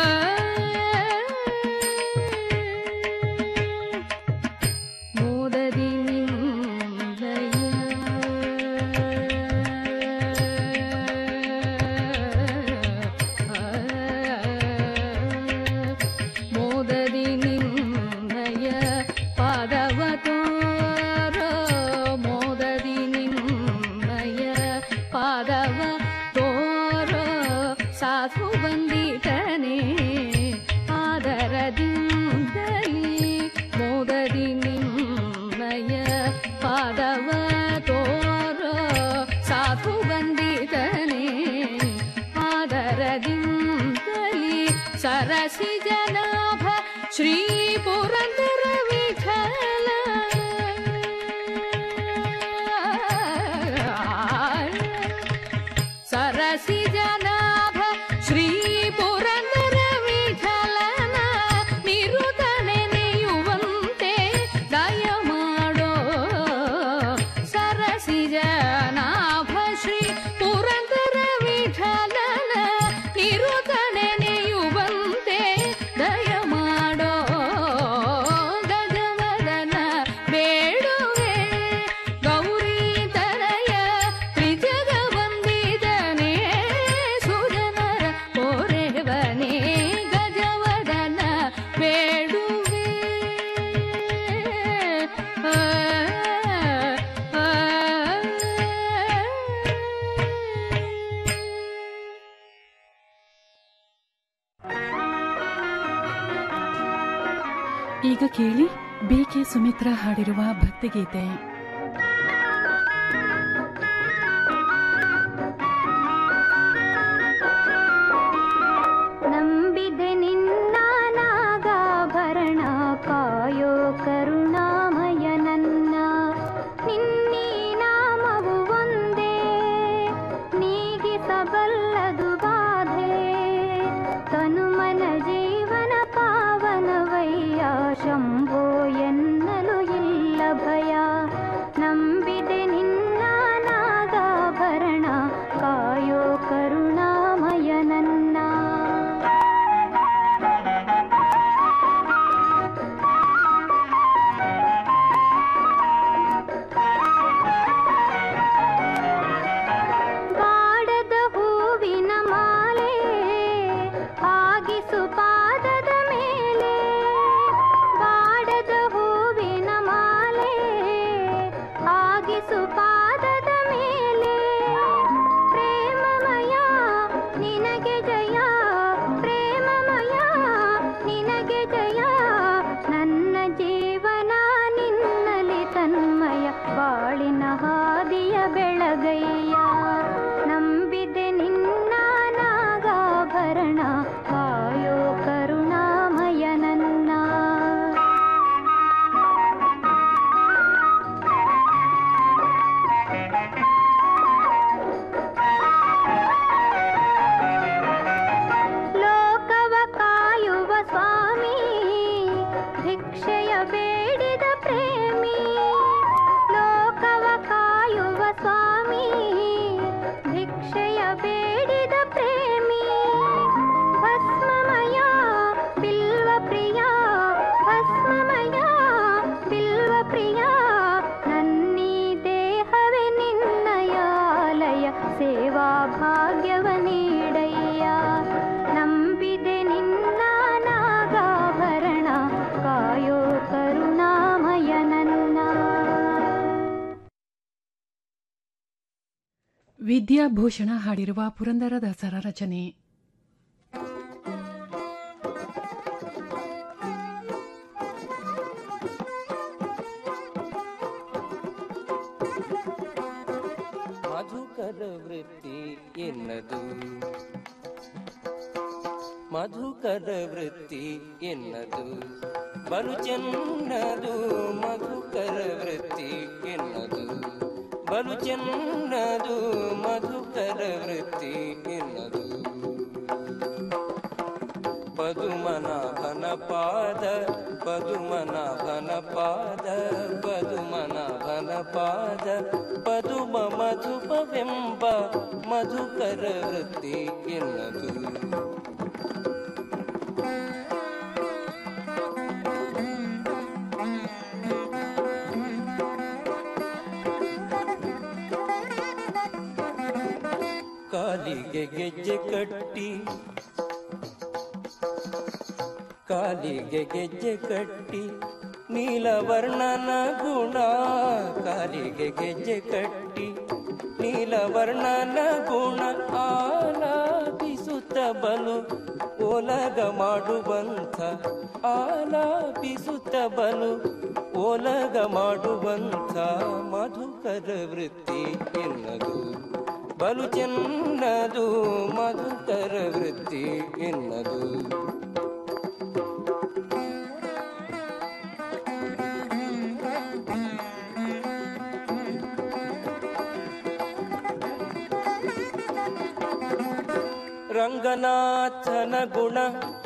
ಮೋದದಿ ನಿಂದಯ ಮೋದದಿ ನಿನ್ನಯ ಪಾದವ ತೋರೋ ಮೋದದಿ ನಿನ್ನಯ ಪಾದವ ತೋರೋ ಸಾಧು ಬಂದಿಟನೆ ಆದರದಿಂದಲಿ ಮೋದದಿ ನಿನ್ನಯ ಪಾದವ ತೋರೋ ಸಾಧು ಬಂದಿಟನೆ ಆದರದಿಂದಲಿ ಸರಸಿ ಜನಾಭ ಶ್ರೀ ಪುರಂದರ ವಿಠಲ ಸರಸಿ ಜನಾಭ ಶ್ರೀ ಪುರಂದರ ವಿಠಲನ ನಿರುತನೆ ನೆಯುವಂತೆ ದಯ ಮಾಡೋ ಸರಸಿ ಜನಾಭ ಶ್ರೀ ಪುರಂದರ ವಿಠಲನ ನಿರುತನೆ ನೆಯುವಂತೆ ದಯ ಮಾಡೋ ಈಗ ಕೇಳಿ ಬೇಕೆ ಸುಮಿತ್ರಾ ಹಾಡಿರುವ ಭಕ್ತಿಗೀತೆ ನಂಬಿದೆ ನಿನ್ನ ನಾಗಾಭರಣ ಕಾಯೋ ಕರುಣಾಮಯ ನನ್ನ ನಿನ್ನೀ ನಾಮವು ಒಂದೇ ನೀಗಿಸಬಲ್ಲದು ಬಾಧೆ ತನುಮನ ಜೀವನ ಪಾವನವಯ್ಯ ಶಂಭೋ ಎನ್ನಲು ಇಲ್ಲ ಭಯ ನಂಬಿದೆ ನಿನ್ನ ನಾಗಾಭರಣ ಕಾಯೋ ಕರುಣಾಮಯ ನನ್ನ ಬಾಡದ ಹೂವಿನ ಮಾಲೆ ಆಗಿಸು ಪಾದದ ಮೇಲೆ ಬಾಡದ ಹೂವಿನ ಮಾಲೆ ಆಗಿಸು ಪಾದದ ಮೇಲೆ ಪ್ರೇಮಮಯ ನಿನಗೆ ಜಯ ಪ್ರೇಮಮಯ ನಿನಗೆ ಜಯ ನನ್ನ ಜೀವನ ನಿನ್ನಲಿ ತನ್ಮಯ ಬಾಳಿನ ಹಾದಿಯ ಬೆಳಗಯ್ಯ ನಂಬಿದೆ ನಿನ್ನ ನಾಗಾಭರಣ ಕಾಯೋ ಕರುಣಾಮಯ ನನ್ನ ಲೋಕವ ಕಾಯುವ ಸ್ವಾಮಿ ಭಿಕ್ಷೆಯ ಬೇಡಿದ ಪ್ರೇಮಿ ಲೋಕವ ಕಾಯುವ ಸ್ವಾಮಿ ಭಿಕ್ಷೆಯ ಬೇಡಿದ ಪ್ರೇಮಿ ಭಸ್ಮಮಯ ಬಿಲ್ವ ಪ್ರಿಯ ಭಸ್ಮಮಯ ಬಿಲ್ವ ಪ್ರಿಯ ನನ್ನೀ ದೇಹವೇ ನಿನ್ನಯ ಆಲಯ ಸೇವಾ ಭಾಗ್ಯವ ನೀಡಯ್ಯ ನಂಬಿದೆ ನಿನ್ನ ನಾಗಾಭರಣ ಕಾಯೋ ಕರುಣಾಮಯ ನನ್ನ ವಿದ್ಯಾಭೂಷಣ ಹಾಡಿರುವ ಪುರಂದರದಾಸರ ರಚನೆ ಮಧುಕರ ವೃತ್ತಿ ಎನ್ನದು ಮಧುಕರ ವೃತ್ತಿ ಎನ್ನದು ಬಲು ಚೆನ್ನದು ಮಧುಕರ ವೃತ್ತಿ ಎನ್ನದು ಬಲು ಚೆನ್ನದು ಮಧುಕರ ವೃತ್ತಿ ಎನ್ನದು ಪದುಮನಾಭನ ಪಾದ ಪದುಮನಾಭನ ಪಾದ ಪದುಮನಾಭನ ಪಾದ ಪದುಮ ಮಧುಪವೆಂಬ ಮಧುಕರ ವೃತ್ತಿ ಎನ್ನದು ಕಾಲಿಗೆ ಗೆಜ್ಜೆ ಕಟ್ಟಿ ಕಾಲಿಗೆ ಗೆಜ್ಜೆ ಕಟ್ಟಿ ನೀಲವರ್ಣನ ಗುಣ ಕಾಲಿಗೆ ಗೆಜ್ಜೆ ಕಟ್ಟಿ ನೀಲವರ್ಣನ ಗುಣ ಆಲಾಪಿಸುತ್ತ ಬಲು ಓಲಗ ಮಾಡುವಂಥ ಆಲಾಪಿಸುತ್ತ ಬಲು ಓಲಗ ಮಾಡುವಂಥ ಮಧುಕರ ವೃತ್ತಿ ಎನ್ನದು ಬಲು ಚೆನ್ನದು ಮಧುಕರ ವೃತ್ತಿ ಎನ್ನದು ರಂಗನಾಥನ ಗುಣ